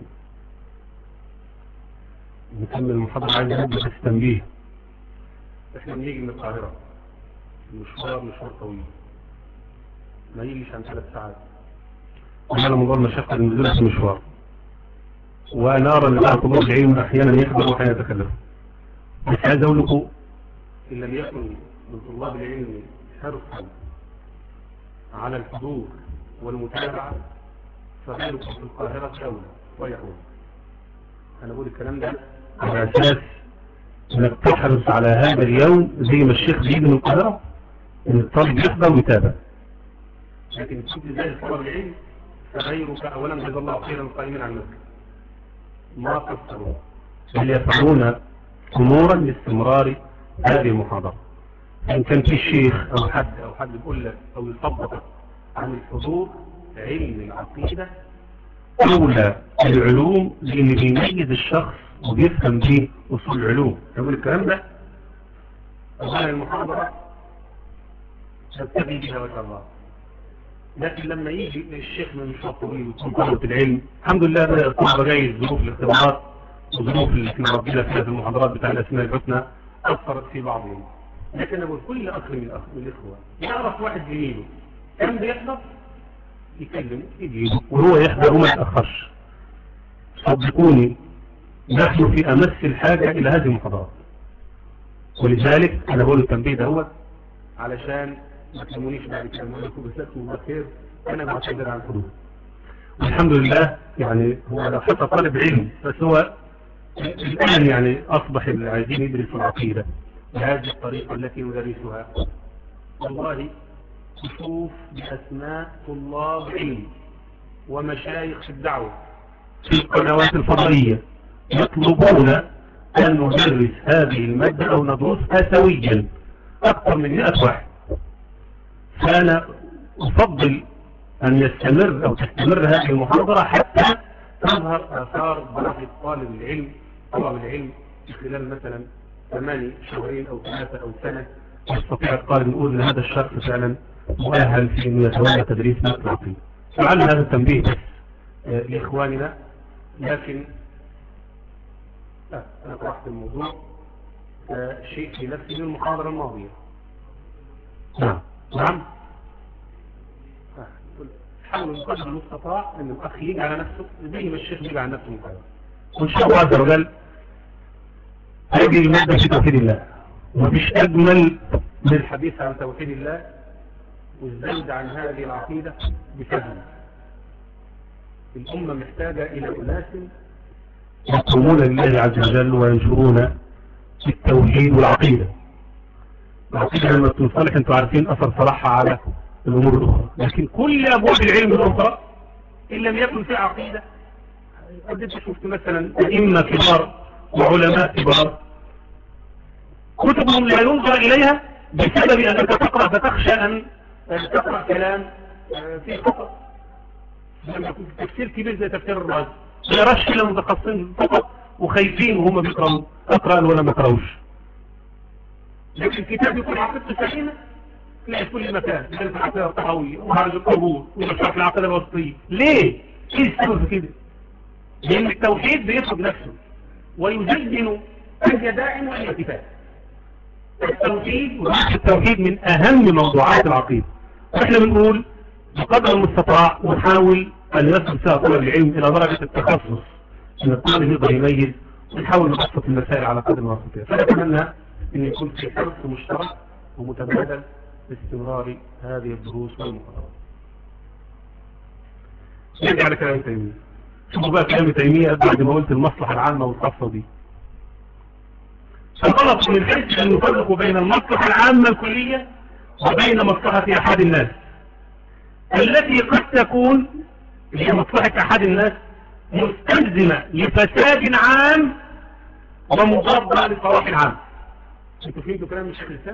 نكمل المحاضرة عايز أبدأ بس تنبيه احنا بنيجي من القاهرة مشوار مشوار طويل ما يجيش عن ثلاث ساعات وعلى موضوع المشقة النزول في المشوار وأنا أرى أن بعض طلاب العلم أحيانا يكبر وأحيانا يتكلم بس عايز أقول لكم إن لم يكن من طلاب العلم حرصا على الحضور والمتابعة فغيركم في القاهرة دولة ويعود أنا بقول الكلام ده على أساس انك تحرص على هذا اليوم زي ما الشيخ بيجي من القاهرة ان الطالب يحضر ويتابع لكن كنت زي الطلب العلم فغيرك اولا جزا الله خيرا القائمين على المسجد ما قصروا بل يفعلون امورا لاستمرار هذه المحاضرة ان كان في شيخ او حد او حد يقول لك او يطبق عن الحضور علم العقيدة اولى العلوم لان بيميز الشخص وبيفهم بيه اصول العلوم يقول الكلام ده وهذه المحاضرة تبتغي بها وجه الله لكن لما يجي الشيخ من مشروع طويل ويكون طلبة العلم الحمد لله الطلبة جاي ظروف الاختبارات وظروف اللي كنا ربنا فيها في المحاضرات بتاع الاسماء الحسنى اثرت في بعضهم لكن اقول كل اخ من الاخ من الاخوه يعرف واحد زميله كان بيحضر يكلمه يجيبه وهو يحضر وما يتأخرش صدقوني نحن في أمس الحاجة إلى هذه المحاضرات ولذلك أنا بقول التنبيه دوت علشان ما تلمونيش بعد كده نقول لكم جزاكم الله خير أنا بعتذر عن الحدود والحمد لله يعني هو لو حتى طالب علم بس هو الآن يعني أصبح اللي عايزين يدرسوا العقيدة بهذه الطريقة التي ندرسها والله تشوف بأسماء طلاب علم ومشايخ الدعوة في القنوات الفضائية يطلبون أن ندرس هذه المادة أو ندرسها سويا أكثر من 100 واحد فأنا أفضل أن يستمر أو تستمر هذه المحاضرة حتى تظهر آثار بعض طالب العلم طلب العلم في خلال مثلا ثماني شهرين أو ثلاثة أو سنة يستطيع الطالب نقول أن هذا الشخص فعلا مؤهل في أنه يتولى تدريس مثل العقيدة فلعل هذا التنبيه بس لإخواننا لكن أنا طرحت الموضوع شيء في نفسي من المحاضرة الماضية نعم نعم حاول بقدر المستطاع ان الاخ يجي على نفسه زي ما الشيخ يجي على نفسه مقابل وان شاء الله عز وجل هذه المادة في توحيد الله ومفيش اجمل من الحديث عن توحيد الله والزود عن هذه العقيدة بفهم الأمة محتاجة إلى أناس يقومون لله عز وجل وينشرون التوحيد والعقيدة العقيدة لما تنصلح انتوا عارفين أثر صلاحها على الأمور الأخرى لكن كل أبواب العلم الأخرى إن لم يكن في عقيدة قد انت شفت مثلا أئمة كبار وعلماء كبار كتبهم لا ينظر إليها بسبب أنك تقرأ فتخشى أن تقرأ كلام فيه خطأ لما يكون تفسير كبير زي تفسير الرازي ما يراش كده متخصصين فقط وخايفين وهم بيقرأوا أقرأ ولا ما يقرأوش لكن الكتاب يكون عقيدته سليمة تلاقي في كل مكان في العقيدة الطحاوية ومعرض القبور ومشرح العقيدة الوسطية ليه؟ ايه السبب في كده؟ لأن التوحيد بيفرض نفسه ويزين أي داع وأي كتاب التوحيد وبحث التوحيد من أهم موضوعات العقيدة احنا بنقول بقدر المستطاع ونحاول أن يصل فيها طلب العلم إلى درجة التخصص أن الطالب يقدر يميز ونحاول نبسط المسائل على قدر ما نستطيع فأتمنى أن يكون في حرص مشترك ومتبادل باستمرار هذه الدروس والمحاضرات. نرجع على كلام تيمية. شوفوا بقى كلام تيمية بعد ما قلت المصلحة العامة والخاصة دي. فغلط من حيث أن نفرق بين المصلحة العامة الكلية وبين مصلحة أحد الناس التي قد تكون هي مصلحة أحد الناس مستلزمة لفساد عام ومضادة لصلاح العام انتوا فهمتوا كلام الشيخ الإسلام؟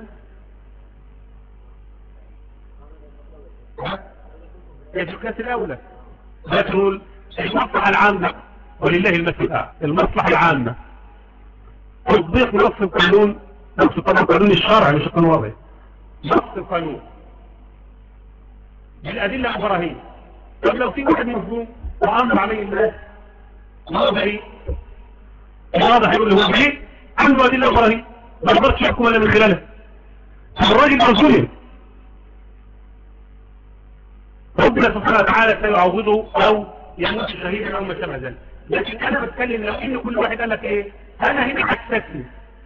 هي في القياس الأولى لا تقول المصلحة العامة ولله المثل الأعلى المصلحة العامة تطبيق نص القانون نص طبعا القانون الشرعي مش القانون الوضعي نص القانون بالأدلة البراهين طب لو في واحد مظلوم وأمر عليه الناس وهو بريء الواضح يقول له هو بريء عنده أدلة براهين ما يقدرش يحكم إلا من خلالها الراجل ظلم ربنا سبحانه وتعالى سيعوضه أو يموت شهيدا أو ما شابه ذلك لكن أنا بتكلم لو إن كل واحد قال لك إيه أنا هنا هستثني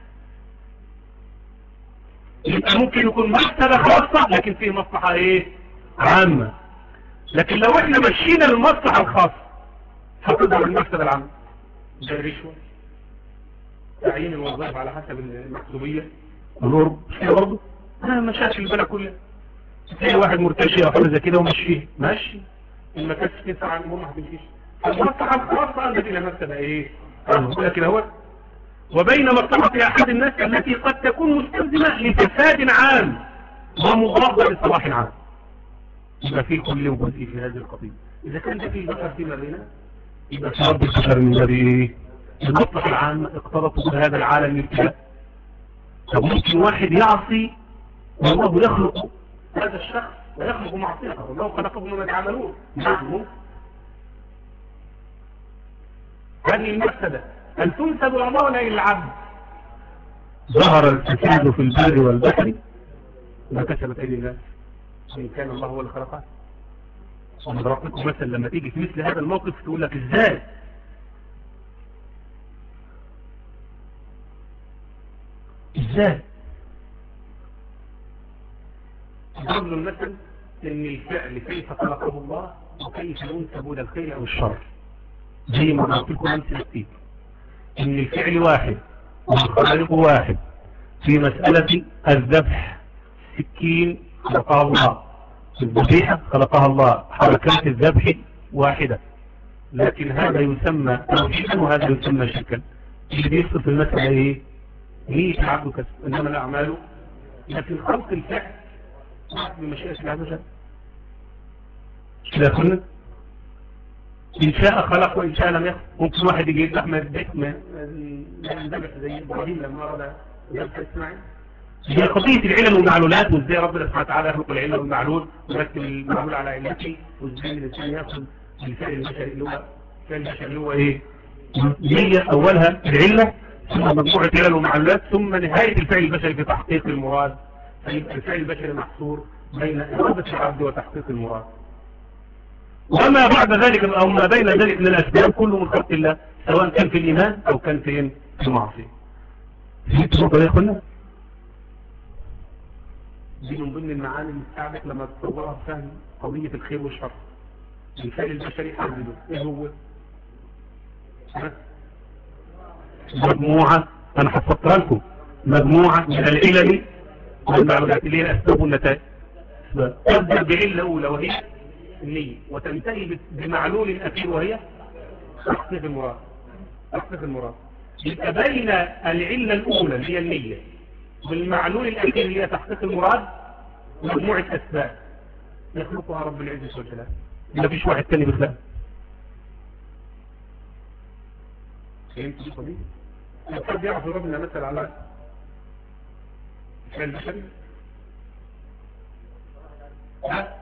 يبقى ممكن يكون مكتبة خاصة لكن فيه مصلحة إيه عامة لكن لو احنا مشينا للمصلحة الخاصة هتظهر المكتبة العامة زي الرشوة تعيين الوظائف على حسب المحسوبية الغرب مش كده برضه انا مشاش البلد كلها تلاقي واحد مرتشي او حاجه زي كده ومشيه ماشي ما كانش تسعى عن المهم هتمشيش المصلحة الخاصة عندك الى مكتبة ايه لكن هو وبين مصلحة احد الناس التي قد تكون مستلزمة لفساد عام ومضادة لصلاح عام يبقى في كل جزء في هذه القضية إذا كان ده في بشر في مرينا يبقى في رب البشر من ذلك المصلحة العامة اقترطوا بهذا العالم الابتلاء طب ممكن واحد يعصي والله يخلق هذا الشخص ويخلق معصيته والله خلقهم ما يتعاملون نعم هذه المفسدة أن تنسب العمارة إلى العبد ظهر الفساد في البر والبحر ما كسبت أيدي الناس إن كان الله هو اللي خلقها أنا ضربت لكم مثلا لما تيجي في مثل هذا الموقف تقول لك إزاي إزاي ضرب له المثل ان الفعل كيف خلقه الله وكيف ينسب الى الخير او الشر زي ما قلت لكم امثله كتير ان الفعل واحد والخالق واحد في مسألة الذبح سكين خلقها الله الذبيحة خلقها الله حركات الذبح واحدة لكن هذا يسمى توحيدا وهذا يسمى شركا اللي بيصف المسألة ايه نية عبد كسب انما الاعمال لكن خلق الفعل بمشيئة الله عز وجل كده كنا إن شاء خلق وإن شاء لم يخلق ممكن واحد يجي يذبح ما يذبح ما يذبح زي إبراهيم لما أراد ذبح إسماعيل هي قضية العلم والمعلولات وإزاي ربنا سبحانه وتعالى يخلق العلم والمعلول ويرتب المعلول على علته وإزاي الإنسان يأخذ الفعل البشري اللي هو الفعل البشري اللي هو إيه؟ هي أولها العلة ثم مجموعة علل ومعلولات ثم نهاية الفعل البشري في تحقيق المراد فيبقى الفعل البشري محصور بين إرادة العبد وتحقيق المراد وما بعد ذلك أو ما بين ذلك من الأسباب كله من خلق الله سواء كان في الإيمان أو كان في في المعصية فهمت النقطة يا أخوانا؟ دي من ضمن المعاني اللي تساعدك لما تتصورها بفهم قضية الخير والشر الفعل البشري حدده ايه هو؟ ها؟ مجموعة أنا حفظتها لكم مجموعة من العلل والمعلومات اللي هي الأسباب والنتائج تبدأ بعلة أولى وهي النية وتنتهي بمعلول أخير وهي تحقيق المراد تحقيق المراد يبقى بين العلة الأولى اللي هي النية والمعلول الأخير اللي هي تحقيق المراد مجموعة أسباب يخلقها رب العزة والجلال ما فيش واحد تاني بخلاف فهمت القصة دي؟ حد يعرف ربنا مثل على الفعل البشري؟ ها؟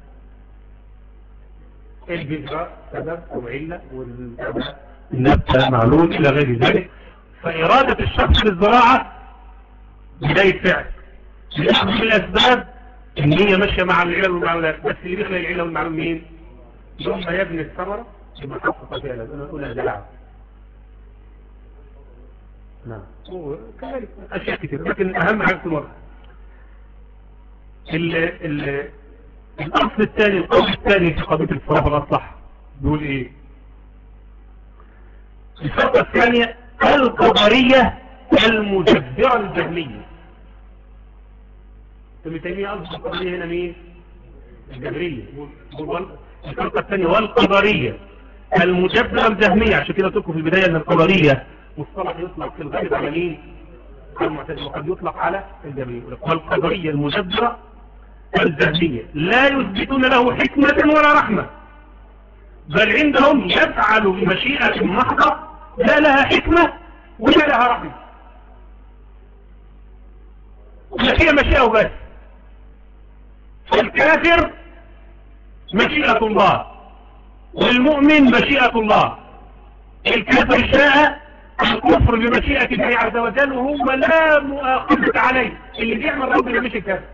البذرة سبب أو علة والنبتة معلوم إلى غير ذلك فإرادة الشخص للزراعة بداية فعل لأخذ من الأسباب إن هي ماشية مع العلل والمعلومات بس اللي بيخلق العلة والمعلوم مين؟ يوم ما يبني الثمرة يبقى حقق فعلا أنا أقول زراعة نعم وكذلك أشياء كثيرة لكن أهم حاجة في المرة ال ال الأصل الثاني القول الثاني في قضية الصرف الأصلح بيقول إيه الفرقة الثانية القدرية المجبرة الجهمية ابن تيمية قصد القدرية هنا مين الجبرية الفرقة الثانية والقدرية المجبرة الجهمية عشان كده تذكر في البداية أن القدرية مصطلح يطلق في الغالب على مين المعتزلة وقد يطلق على الجهمية والقدرية المجبرة الجهمية لا يثبتون له حكمة ولا رحمة بل عندهم يفعل بمشيئة محضة لا لها حكمة ولا لها رحمة هي مشيئة وبس الكافر مشيئة الله والمؤمن مشيئة الله الكافر شاء الكفر بمشيئة الله عز وجل وهو لا مؤاخذة عليه اللي بيعمل ربنا مش الكافر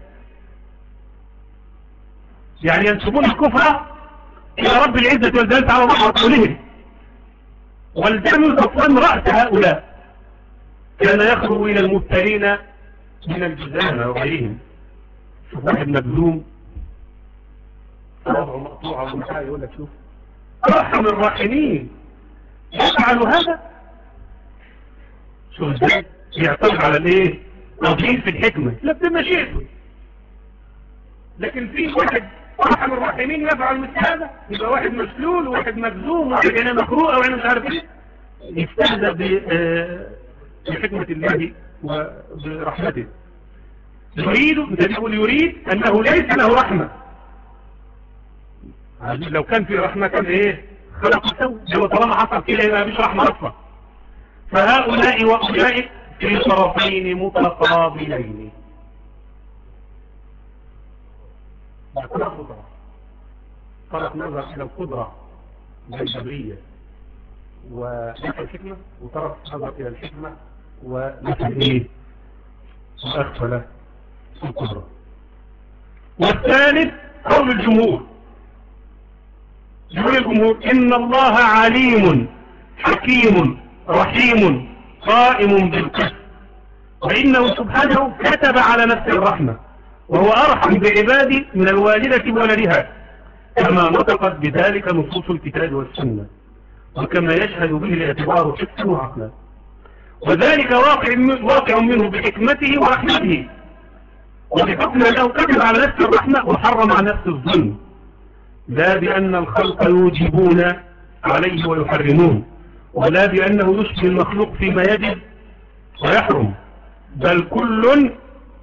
يعني ينسبون الكفر إلى رب العزة والجلالة على الله ورسوله والجمع الكفران رأس هؤلاء كان يخرج إلى المبتلين من الجزامة وغيرهم شوف واحد مجزوم وضعه مقطوع ومحايا يقول لك شوف أرحم الراحمين يفعل هذا شوف ازاي يعتمد على الايه تضليل في الحكمة لا ده مشيئته لكن في واحد ارحم الراحمين يفعل مثل هذا يبقى واحد مسلول وواحد مجزوم وواحد عينه مقروءه وعينه مش عارف ايه يستهزأ بحكمة الله وبرحمته يريد يقول يريد انه ليس له رحمة لو كان في رحمة كان ايه خلق سوى لو طالما حصل كده يبقى مش رحمة اصلا فهؤلاء واولئك في طرفين متقابلين طرف نظر الى القدرة الجبرية ونفع الحكمة وطرف نظر الى الحكمة ونفع ايه واغفل القدرة والثالث قول الجمهور يقول الجمهور إن الله عليم حكيم رحيم قائم بالقسط وإنه سبحانه كتب على نفسه الرحمة وهو أرحم بعباده من الوالدة بولدها كما نطقت بذلك نصوص الكتاب والسنة وكما يشهد به الاعتبار حسا وعقلا وذلك واقع, واقع منه بحكمته ورحمته وبحكم أنه كتب على نفسه الرحمة وحرم على نفسه الظلم لا بأن الخلق يوجبون عليه ويحرمون ولا بأنه يشبه المخلوق فيما يجب ويحرم بل كل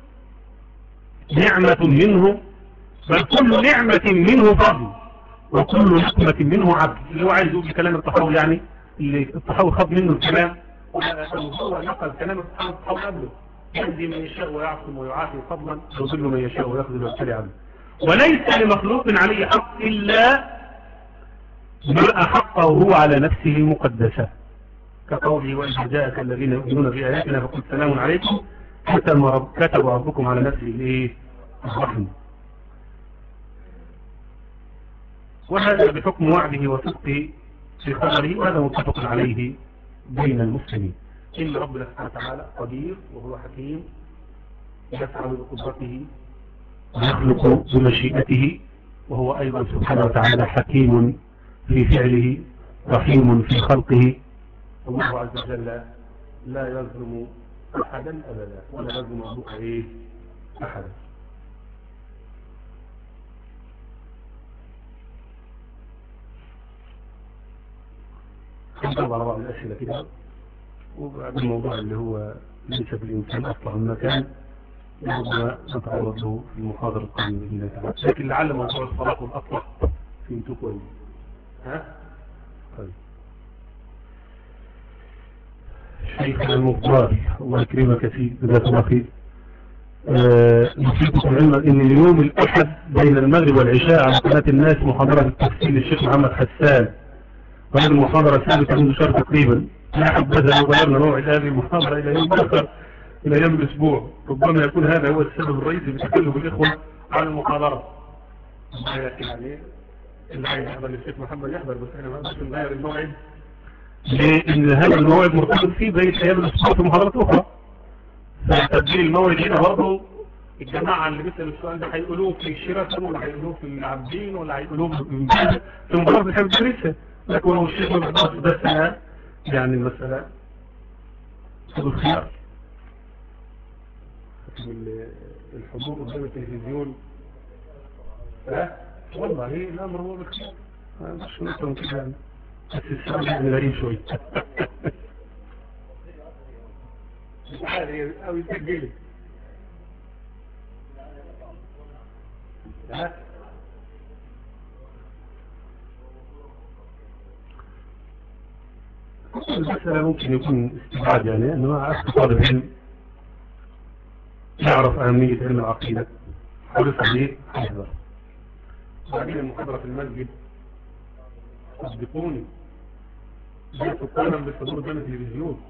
نعمة منه بل كل نعمة منه فضل وكل نقمة منه عبد اللي هو عايز يقول كلام الطحاوي يعني اللي الطحاوي خد منه الكلام هو نقل كلام الطحاوي قبله يهدي من يشاء ويعصم ويعافي فضلا ويضل من يشاء ويخذل ويبتلي عبده وليس لمخلوق عليه حق إلا ما أحقه هو على نفسه المقدسة كقوله وإذا جاءك الذين يؤمنون بآياتنا فقل سلام عليكم حتى ما كتب ربكم على نفسه الايه الرحمة وهذا بحكم وعده وصدقه في خبره وهذا متفق عليه بين المسلمين إن ربنا سبحانه وتعالى قدير وهو حكيم يفعل بقدرته ويخلق بمشيئته وهو أيضا سبحانه وتعالى حكيم في فعله رحيم في خلقه الله عز وجل لا يظلم أحدا أبدا ولا يظلم أبوك إيه أحدا نجاوب على بعض الأسئلة كده وبعد الموضوع اللي هو ليس في الإنسان أصلا المكان ربما نتعرض له في المحاضرة القادمة بإذن الله تعالى لكن لعل موضوع الصلاة والأصلح فهمتوا كويس ها؟ طيب شيخنا المختار الله يكرمك يا سيدي جزاك الله خير نصيبكم علما ان اليوم الاحد بين المغرب والعشاء على قناة الناس محاضرة التفصيل للشيخ محمد حسان وهذه المحاضرة ثابتة منذ شهر تقريبا لا حبذا لو غيرنا موعد هذه المحاضرة الى يوم اخر الى يوم الاسبوع ربما يكون هذا هو السبب الرئيسي في تكلف الاخوة على المحاضرة يعني اللي عايز يحضر للشيخ محمد يحضر بس احنا ما نغير الموعد لان هذا الموعد مرتبط فيه بقية ايام الاسبوع في محاضرات اخرى فتبديل الموعد هنا برضه الجماعة اللي بيسألوا السؤال ده هيقولوه في شيراتون ولا هيقولوه في العابدين ولا هيقولوه في في مباراة بحب الدرسة لكن هو الشيخ ما بيقدرش بس يعني المسألة خذ الخيار الحضور قدام التلفزيون لا والله الامر هو بالخيار مش نقطة كده بس السؤال يعني غريب شوي او يسجلي ها المسألة ممكن يكون استبعاد يعني انه أخذ طالب علم يعرف أهمية علم العقيدة حول عليه حيحضر بعدين المحاضرة في المسجد صدقوني جئت قولا بالحضور قدام التلفزيون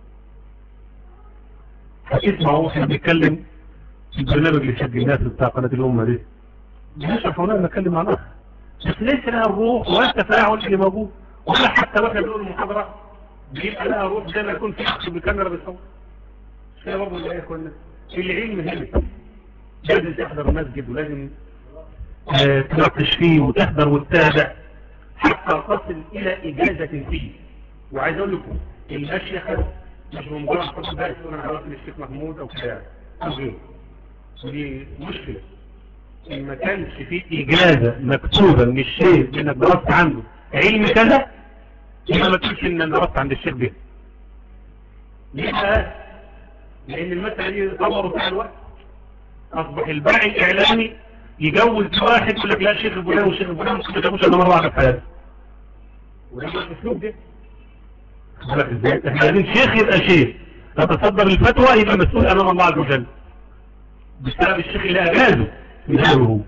هتسمعوا واحنا بنتكلم في البرنامج اللي شد الناس بتاع قناة الأمة دي بنشرح هنا نتكلم عن أخ بس ليس لها الروح ولا التفاعل اللي موجود ولا حتى واحنا بنقول المحاضرة بيبقى لها روح زي ما يكون في أخ بالكاميرا بيصور شيء برضه اللي هي كنا العلم هنا لازم تحضر مسجد ولازم تناقش فيه وتحضر وتتابع حتى تصل إلى إجازة فيه وعايز أقول لكم المشيخة مش بمجرد حط بقى يقول أنا عرفت للشيخ محمود أو كده أو غيره ودي مشكلة إن ما كانش فيه إجازة مكتوبة من الشيخ إنك درست عنده علم كذا يبقى ما تقولش إن أنا درست عند الشيخ ده ليه بقى؟ لأن المسألة دي طوروا فيها الوقت أصبح الباعي الإعلامي يجوز واحد يقول لك لا شيخ الفلان والشيخ الفلان ما كتبوش الا مره واحده في حياته وده الاسلوب ده احنا عايزين شيخ يبقى شيخ يتصدر الفتوى يبقى مسؤول امام الله عز وجل بسبب الشيخ اللي اجازه من هو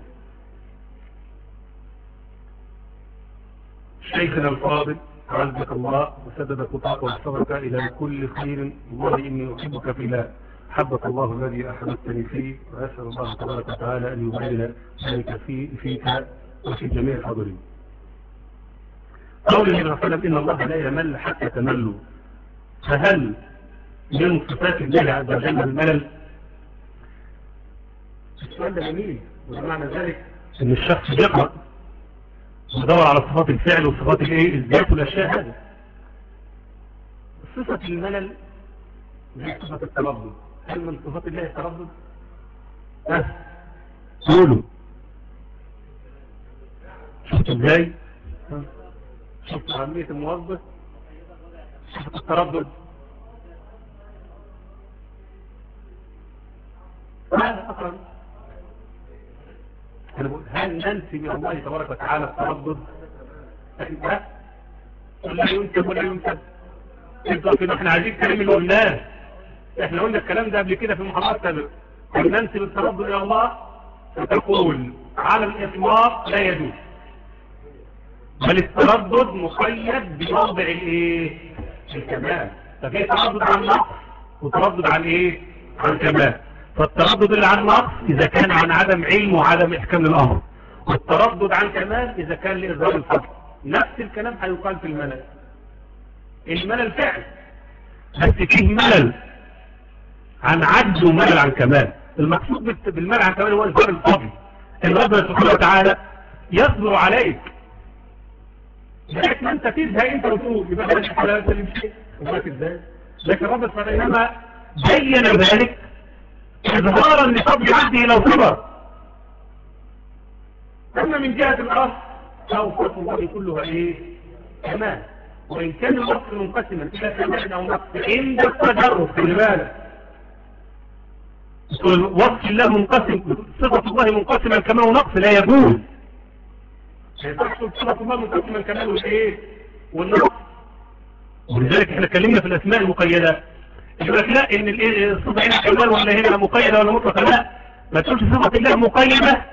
شيخنا الفاضل عزك الله وسدد خطاك واستغرك الى كل خير والله اني احبك في الله حبك الله الذي أحببتني فيه وأسأل الله تبارك وتعالى أن يبين ذلك في فيك وفي جميع الحاضرين قول النبي صلى الله عليه وسلم إن الله لا يمل حتى تملوا فهل من صفات الله عز وجل الملل السؤال ده جميل ومعنى ذلك ان الشخص يقرأ ويدور على صفات الفعل وصفات الايه الذات والاشياء هذه صفة الملل هي صفة التردد هل من صفات الله التردد؟ ها قولوا شفت ازاي؟ شفت أهمية الموظف شفت التردد هذا أقرب أنا بقول هل ننسي من الله تبارك وتعالى التردد لا ولا ينسب ولا ينسب يبقى كده احنا عايزين الكلام اللي قلناه احنا قلنا الكلام ده قبل كده في محاضرات سابقه هل ننسب التردد الى الله فتقول على الاطلاق لا يجوز بل التردد مقيد بموضع الايه الكمال ففي تردد عن نقص وتردد عن ايه عن كمال فالتردد اللي عن نقص اذا كان عن عدم علم وعدم احكام للامر والتردد عن كمال اذا كان لاظهار الفضل نفس الكلام هيقال في الملل الملل فعل بس فيه ملل عن عجز وملل عن كمال المقصود بالملل عن كمال هو اظهار الفضل ان ربنا سبحانه وتعالى يصبر عليك لكن انت تزهق انت وتقول يبقى بلاش حلال سلم شيء وبقى ازاي لكن رب سبحانه انما بين ذلك اظهارا لفضل عبده لو صبر اما من جهه الاصل فوصف الله كلها ايه كمان وان كان الوصف منقسما الى كمال او نقص عند التجرب خلي بالك وصف الله منقسم صفه الله منقسما كما هو نقص لا يجوز تحصل صفة الله منقسما الكمال والايه والنقص ولذلك احنا اتكلمنا في الاسماء المقيدة يقول لك لا ان الصفة هنا كمال ولا هنا مقيدة ولا مطلقة لا ما تقولش صفة الله مقيدة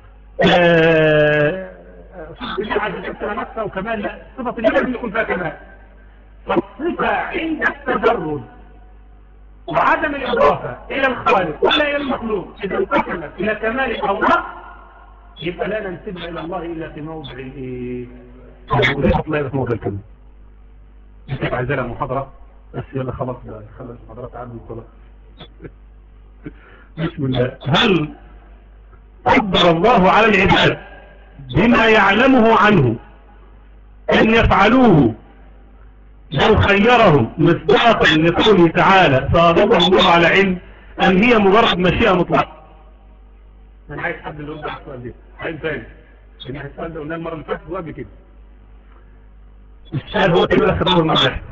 صفة عز وجل نفسها وكمال لا صفة الله لازم يكون فيها كمال فالصفة عند التجرد وعدم الإضافة إلى الخالق ولا إلى المخلوق إذا انقسمت إلى كمال أو نقص يبقى لا ننسبها إلى الله إلا في موضع الإيه وليس الله إلا في موضع الكلمة يتبع عايزة محاضرة بس يلا خلاص بقى خلص المحاضرات عنه خلاص بسم الله هل قدر الله على العباد بما يعلمه عنه أن يفعلوه لو خيرهم مصداقا لقوله تعالى صادقه الله على علم أم هي مجرد مشيئة مطلقة انا عايز حد اللي يوضح السؤال ده عايز ثاني عشان السؤال ده قلناه المره اللي فاتت وقبل كده السؤال هو تبقى اخر اول مره يحصل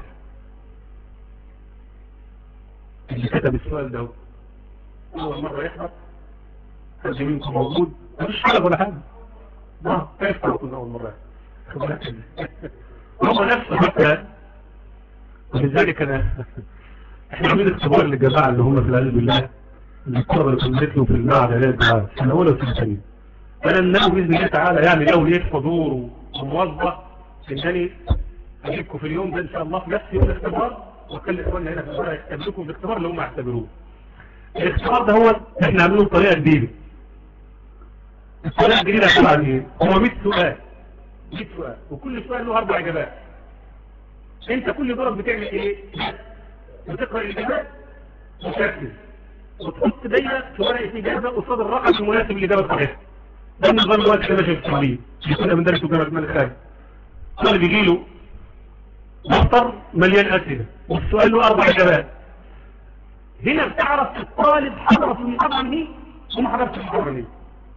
اللي كتب السؤال ده اول مره يحصل حد منكم موجود مفيش حاجه ولا حاجه ما كيف على طول اول مره يحصل هو نفسه حتى ولذلك انا احنا عاملين اختبار للجماعه اللي هم في العلم بالله الطلبة اللي كنت له في المعهد علاج الدعاء سنة أولى وسنة ثانية أنا الناوي بإذن الله تعالى يعني لو لقيت حضور وموظف إنني أجيبكم في اليوم ده إن شاء الله في نفس يوم الاختبار وأخلي إخواننا هنا في الزرع يستقبلكم في الاختبار اللي هم يعتبروه الاختبار ده هو إحنا عاملينه بطريقة جديدة الطريقة الجديدة عبارة عن إيه؟ هو 100 سؤال 100 سؤال وكل سؤال له أربع إجابات أنت كل دورك بتعمل إيه؟ بتقرأ الإجابات وتركز وتحط دايما في ورقه اجابه قصاد الرقم المناسب للاجابه الصحيحه ده النظام الوقت اللي ماشي في التعليم اللي كنا بندرسه جامعه الملك خالد الطالب يجي له دفتر مليان اسئله والسؤال له اربع اجابات هنا بتعرف الطالب حضر في المحاضره دي وما حضرش في المحاضره دي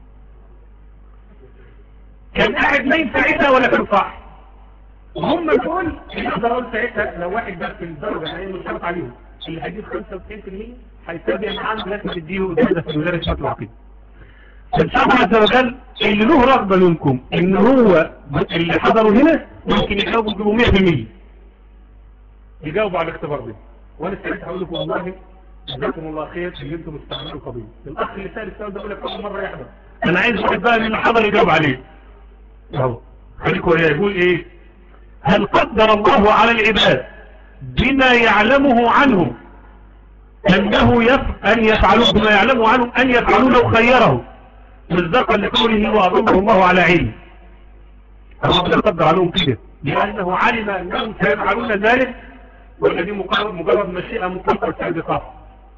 كان قاعد نايم ساعتها ولا كان صح وهم دول اللي اقدر اقول ساعتها لو واحد بس في الدرجه انا مش شرط عليهم اللي هيجيب 95% هيتابع معاه لازم تديه اجازه في مدرس شكل العقيده فان شاء الله عز وجل اللي له رغبه منكم ان هو اللي حضروا هنا ممكن يجاوبوا يجيبوا 100% يجاوبوا على الاختبار ده وانا ساعتها هقول لكم والله جزاكم الله خير اللي انتم مستعملوا القضيه الاخ اللي سال السؤال ده يقول لك اول مره يحضر انا عايز واحد بقى من اللي حضر يجاوب عليه اهو خليكم وياه يقول ايه هل قدر الله على العباد بما يعلمه عنه أنه يف... أن يفعلوا بما يعلموا عنهم أن يفعلوا لو خيره مصداقا لقوله وأظنه الله على علم ربنا قدر عليهم كده لأنه علم أنهم سيفعلون ذلك والذي مجرد مجرد مشيئة مطلقة سابقة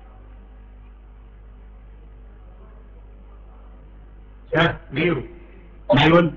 ها غيره ايوه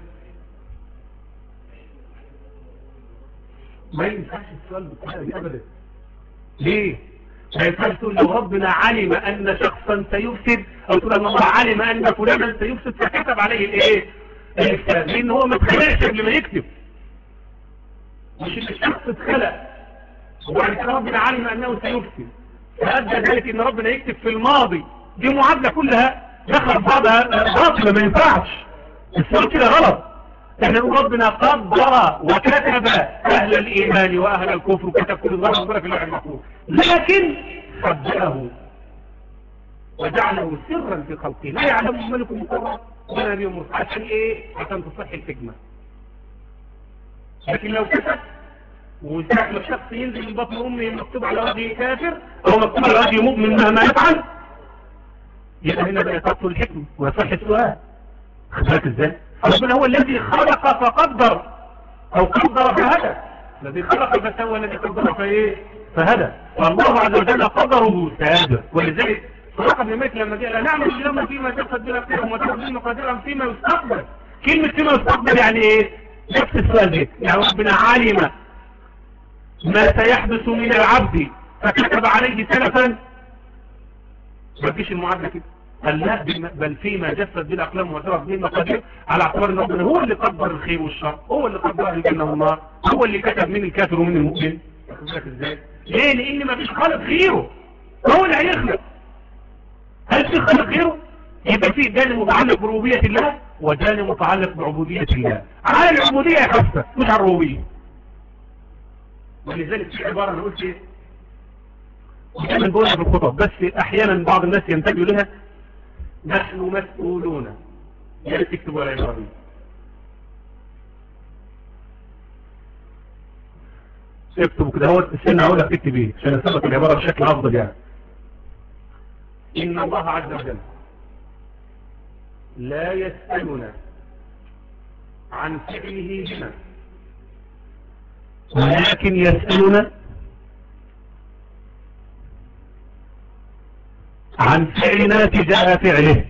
ما ينفعش السؤال بالطريقه دي ابدا ليه ما ينفعش تقول لو ربنا علم ان شخصا سيفسد او تقول ان الله علم ان فلانا سيفسد فكتب عليه الايه الافساد لان هو ما اتخلقش قبل ما يكتب مش ان الشخص اتخلق وبعد كده ربنا علم انه سيفسد فادى ذلك ان ربنا يكتب في الماضي دي معادله كلها دخل بعضها باطله ما ينفعش السؤال كده غلط احنا نقول ربنا قدر وكتب اهل الايمان واهل الكفر وكتب كل ظهر ربنا في اللوح المحفوظ لكن صدقه وجعله سرا في خلقه لا يعلم ملك مقرر ولا نبي مرسل عشان ايه عشان تصح الحكمه لكن لو كتب وساعة ما الشخص ينزل من بطن امه مكتوب على وجهه كافر او مكتوب على وجهه مؤمن مهما يفعل يبقى هنا بقى تبطل الحكمه ويصح السؤال خدت ازاي ربنا هو الذي خلق فقدر او قدر فهدى الذي خلق فسوى الذي قدر فايه فهدى فالله عز وجل قدره سادر ولذلك صدق ابن مالك لما جاء لا نعمل اليوم فيما تقصد بلا قدرهم وتقصد مقادرهم فيما يستقبل كلمة فيما يستقبل يعني ايه نفس السؤال ده يعني ربنا علم ما سيحدث من العبد فكتب عليه سلفا ما تجيش المعادلة كده قال لا بل فيما جسد بالاقلام وترك به المقادير على اعتبار ان ربنا هو اللي قدر الخير والشر هو اللي قدر الجنه والنار هو اللي كتب من الكافر ومن المؤمن ازاي ليه لان ما فيش خالق غيره هو اللي هيخلق هل في خالق غيره يبقى في جانب متعلق بربوبيه الله وجانب متعلق بعبوديه الله على العبوديه خاصه مش على الربوبيه ولذلك في عباره انا قلت ايه ودايما بقولها في الخطب بس احيانا بعض الناس ينتبهوا لها نحن مسؤولون يا ريت تكتبوا على العباره دي اكتبوا كده هو استنى اقول لك تكتب ايه عشان اثبت العباره بشكل افضل يعني ان الله عز وجل لا يسالنا عن فعله بنا ولكن يسالنا عن فعلنا تجاه فعله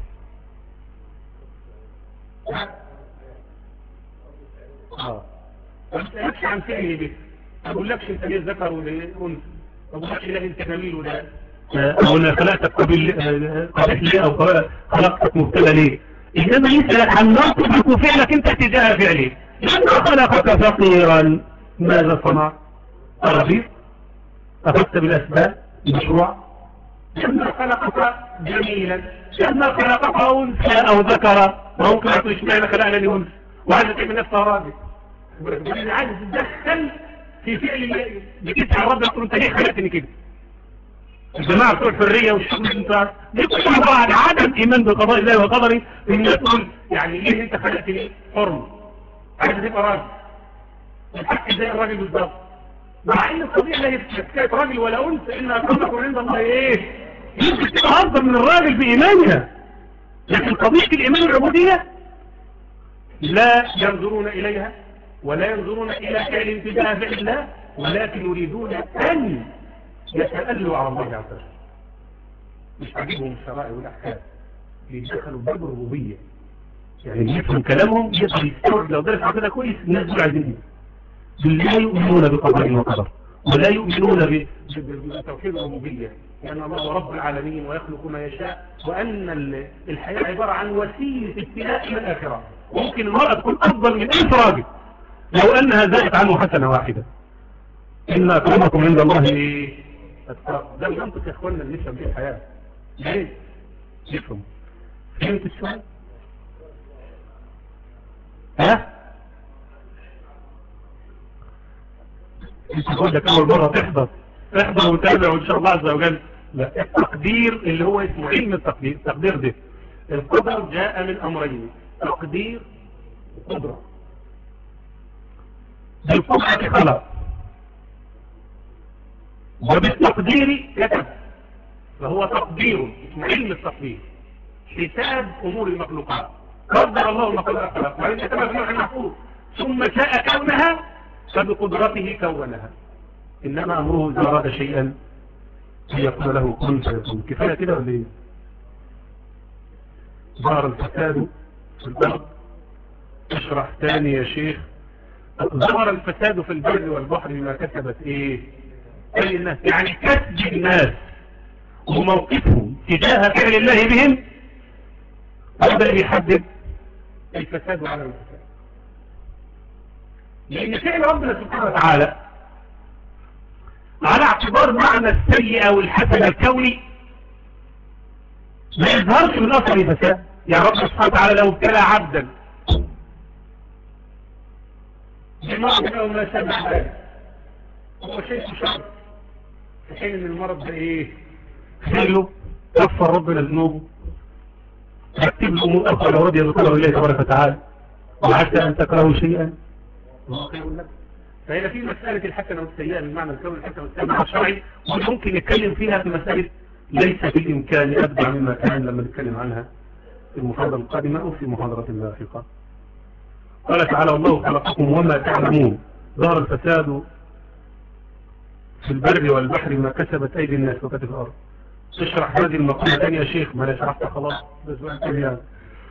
اه ما تسألكش عن فعله به ما اقولكش انت ليه ذكر وليه انثى ما اقولكش لا انت جميل ولا او انا خلقتك قبل قبل ليه او خلقتك مبتلى ليه انما يسألك عن نصبك وفعلك انت تجاه فعله لما خلقك فقيرا ماذا صنع الرغيف اخذت بالاسباب المشروع لما خلقك جميلا لما خلقك انثى او ذكر ممكن تقول اشمعنى خلقني انثى وعايز تعمل نفسها راجل عايز تدخل في فعل بتسعى ربنا تقول انت ليه خلقتني كده الجماعة بتوع الحرية والشغل انت دي كلها عبارة عن عدم ايمان بقضاء الله وقدره ان تقول يعني ليه انت خلقتني حرم عايز تبقى راجل الحق زي الراجل بالظبط مع ان الطبيعي لا يتكلم راجل ولا انثى ان اكرمكم عند الله ايه يمكن تبقى افضل من الراجل بايمانها لكن قضيه الايمان والعبوديه لا ينظرون اليها ولا ينظرون الى فعل انتباه فعل الله ولكن يريدون ان يتألوا على الله عز وجل مش عاجبهم الشرائع والاحكام بيدخلوا باب الربوبيه يعني يفهم كلامهم يقدر يستوعب لو درس عقيده كويس الناس دول عايزين ايه لا يؤمنون بقضاء وقدر ولا يؤمنون بتوحيد الربوبيه لان الله هو رب العالمين ويخلق ما يشاء وان الحياه عباره عن وسيله ابتلاء الى الاخره ممكن المراه تكون افضل من الف راجل لو انها زادت عنه حسنه واحده ان اكرمكم عند الله ده المنطق يا اخوانا اللي نفهم بيه الحياه ليه؟ نفهم فهمت السؤال؟ ها؟ تقول لك اول مرة تحضر احضر وتابع وان شاء الله عز وجل لا التقدير اللي هو اسمه علم التقدير التقدير ده القدر جاء من امرين تقدير وقدرة بالقدرة خلق وبالتقدير كتب فهو تقدير اسمه علم التقدير حساب امور المخلوقات قدر الله المخلوقات وإن كتبها في اللوح المحفوظ ثم شاء كونها فبقدرته كونها انما امره اذا اراد شيئا ان يقول له كن فيكون كفايه كده ولا ايه ظهر الفساد في البر اشرح تاني يا شيخ ظهر الفساد في البر والبحر بما كسبت ايه اي الناس يعني كسب الناس وموقفهم تجاه فعل الله بهم هذا يحدد الفساد على الفساد لان فعل ربنا سبحانه وتعالى على اعتبار معنى السيء او الحسن الكوني ما يظهرش من اثر الفساد يعني ربنا سبحانه وتعالى لو ابتلى عبدا بمرض او ما شابه ذلك هو شيء شر في حين ان المرض ده ايه خيره كفر ربنا ذنوبه رتب الامور افضل لو رضي بقدر الله تبارك وتعالى وعسى ان تكرهوا شيئا وهو خير لكم فهنا في مسألة الحسنة والسيئة من معنى الكون الحسنة والسيئة الشرعي وممكن نتكلم فيها في مسألة ليس بالإمكان أبدع مما كان لما نتكلم عنها في المحاضرة القادمة أو في محاضرة لاحقة قال تعالى الله خلقكم وما تعلمون ظهر الفساد في البر والبحر ما كسبت أيدي الناس وكتب الأرض تشرح هذه المقولة تاني يا شيخ ما لا شرحتها خلاص بس وقت يعني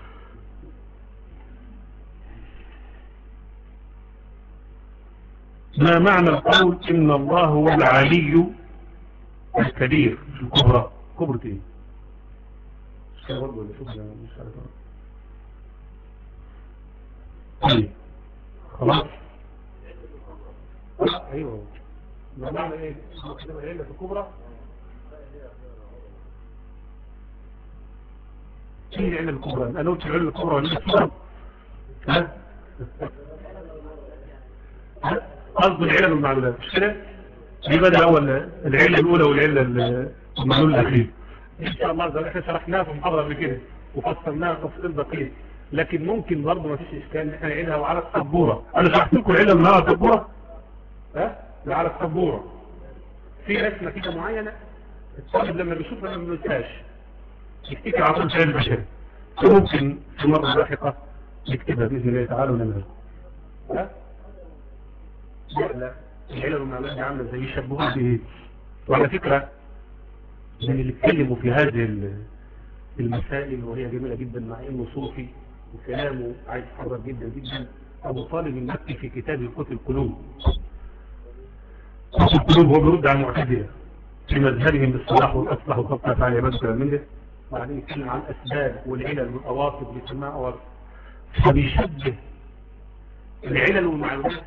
ما معنى القول إن الله هو العلي الكبير في الكبرى كبرى ايه طيب خلاص ايوه ما معنى ايه العلة في الكبرى ايه العلة الكبرى انا قلت العلة الكبرى ولا الكبرى ها قصد العلل والمعلولات مش كده دي بدأ اول العلة الاولى والعلة المعلول الاخير ان شاء الله زي احنا شرحناها في محاضرة قبل كده وفصلناها تفصيل دقيق لكن ممكن برضه ما فيش اشكال ان احنا نعيدها وعلى السبوره انا شرحت لكم العلة اللي على السبوره ها لا على السبوره في رسمه كده معينه الطالب لما بيشوفها ما بينساش يفتكر على طول شيء البشري ممكن في مره لاحقه نكتبها باذن الله تعالى ونعملها ها لا العلل والمعلومات دي عامله زي يشبهوها بايه وعلى فكره من اللي اتكلموا في هذه المسائل وهي جميله جدا مع انه صوفي وكلامه عايز يتحرك جدا جدا ابو طالب المكي في كتابه قوت القلوب قوت القلوب هو بيرد على المعتزله في مذهبهم بالصلاح والاصلح وخط افعال عباد وكلام من ده وبعدين يتكلم عن الاسباب والعلل والاواصف بيسموها اواصف فبيشبه العلل والمعلومات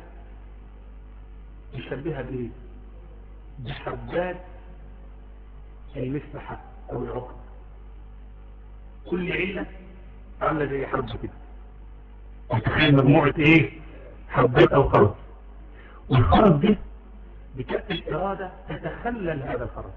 يشبهها بايه بحبات المسبحة او العقد كل علة عاملة زي حب كده تخيل مجموعة ايه حبات او خرز والخرز دي بكأس الارادة تتخلل هذا الخرز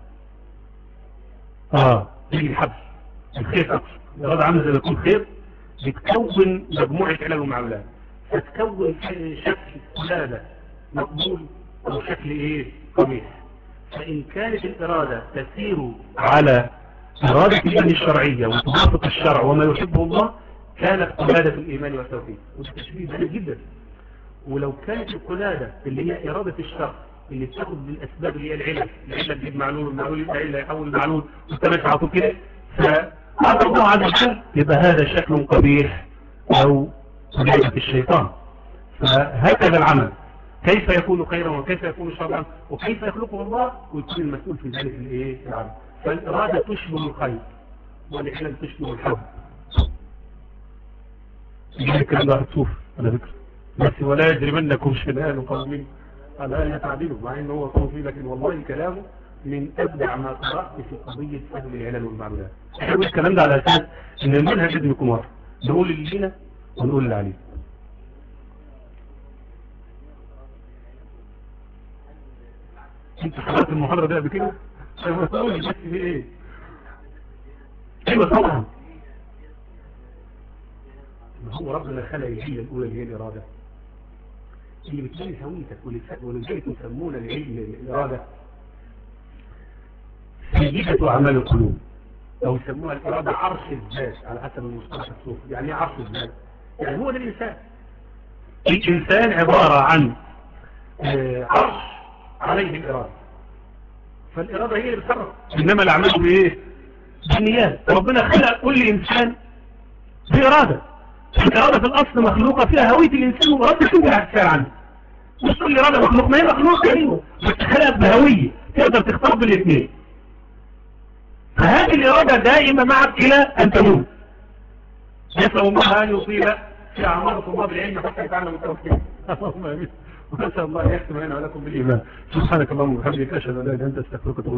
اه تيجي الحبس الخير اكثر الارادة عاملة زي يكون خير بتكون مجموعة علل ومعلولات فتكون شكل قلادة مقبول او شكل ايه قبيح فان كانت الارادة تسير على ارادة الايمان الشرعية وتوافق الشرع وما يحبه الله كانت قلادة الايمان والتوحيد والتشبيه ده جدا ولو كانت القلادة اللي هي ارادة الشرع اللي بتاخد بالاسباب اللي هي العلم العلم تجيب معلول والمعلول يبقى عله يحول المعلول والتماشى على طول كده فهذا الله عز وجل يبقى هذا شكل قبيح او قلادة الشيطان فهكذا العمل كيف يكون خيرا وكيف يكون شرا وكيف يخلقه الله ويكون المسؤول في ذلك الايه العبد فالإرادة تشبه الخير والإحلال تشبه الحب يجب الكلام ده هتشوف على فكرة بس ولا يجرمنكم شنآن قوم على أن يتعدلوا مع أنه هو صوفي لكن والله كلامه من أبدع ما قرأت في قضية فهم العلل والمعلومات حلو الكلام ده على أساس أن المنهج لازم يكون واضح نقول اللي لينا ونقول اللي عليه انت حضرت المحاضرة دي قبل كده ايوه تقول بس في ايه ايوه طبعا ما هو ربنا خلق الجيل الاولى اللي هي الاراده اللي بتبني هويتك ولذلك يسمون العلم الاراده في سيدة أعمال القلوب أو يسموها الإرادة عرش الذات على حسب المصطلح الصوفي يعني ايه عرش الذات يعني هو ده الإنسان الإنسان عبارة عن آه، عرش عليه الإرادة فالإرادة هي اللي بتصرف إنما الأعمال بإيه؟ بالنيات ربنا خلق كل إنسان بإرادة الإرادة في الأصل مخلوقة فيها هوية الإنسان وإرادة كل هتسال عنه مش كل إرادة مخلوق ما هي مخلوقة أيوه بس خلقت بهوية تقدر تختار بالاثنين فهذه الإرادة دائما معك إلى أن تموت يسأل الله أن يصيب في أعماركم الله بالعلم حتى يتعلم التوحيد اللهم آمين ونسأل الله أن يختم لنا ولكم بالإيمان سبحانك اللهم وبحمدك أشهد أن لا إله إلا أنت أستغفرك وأتوب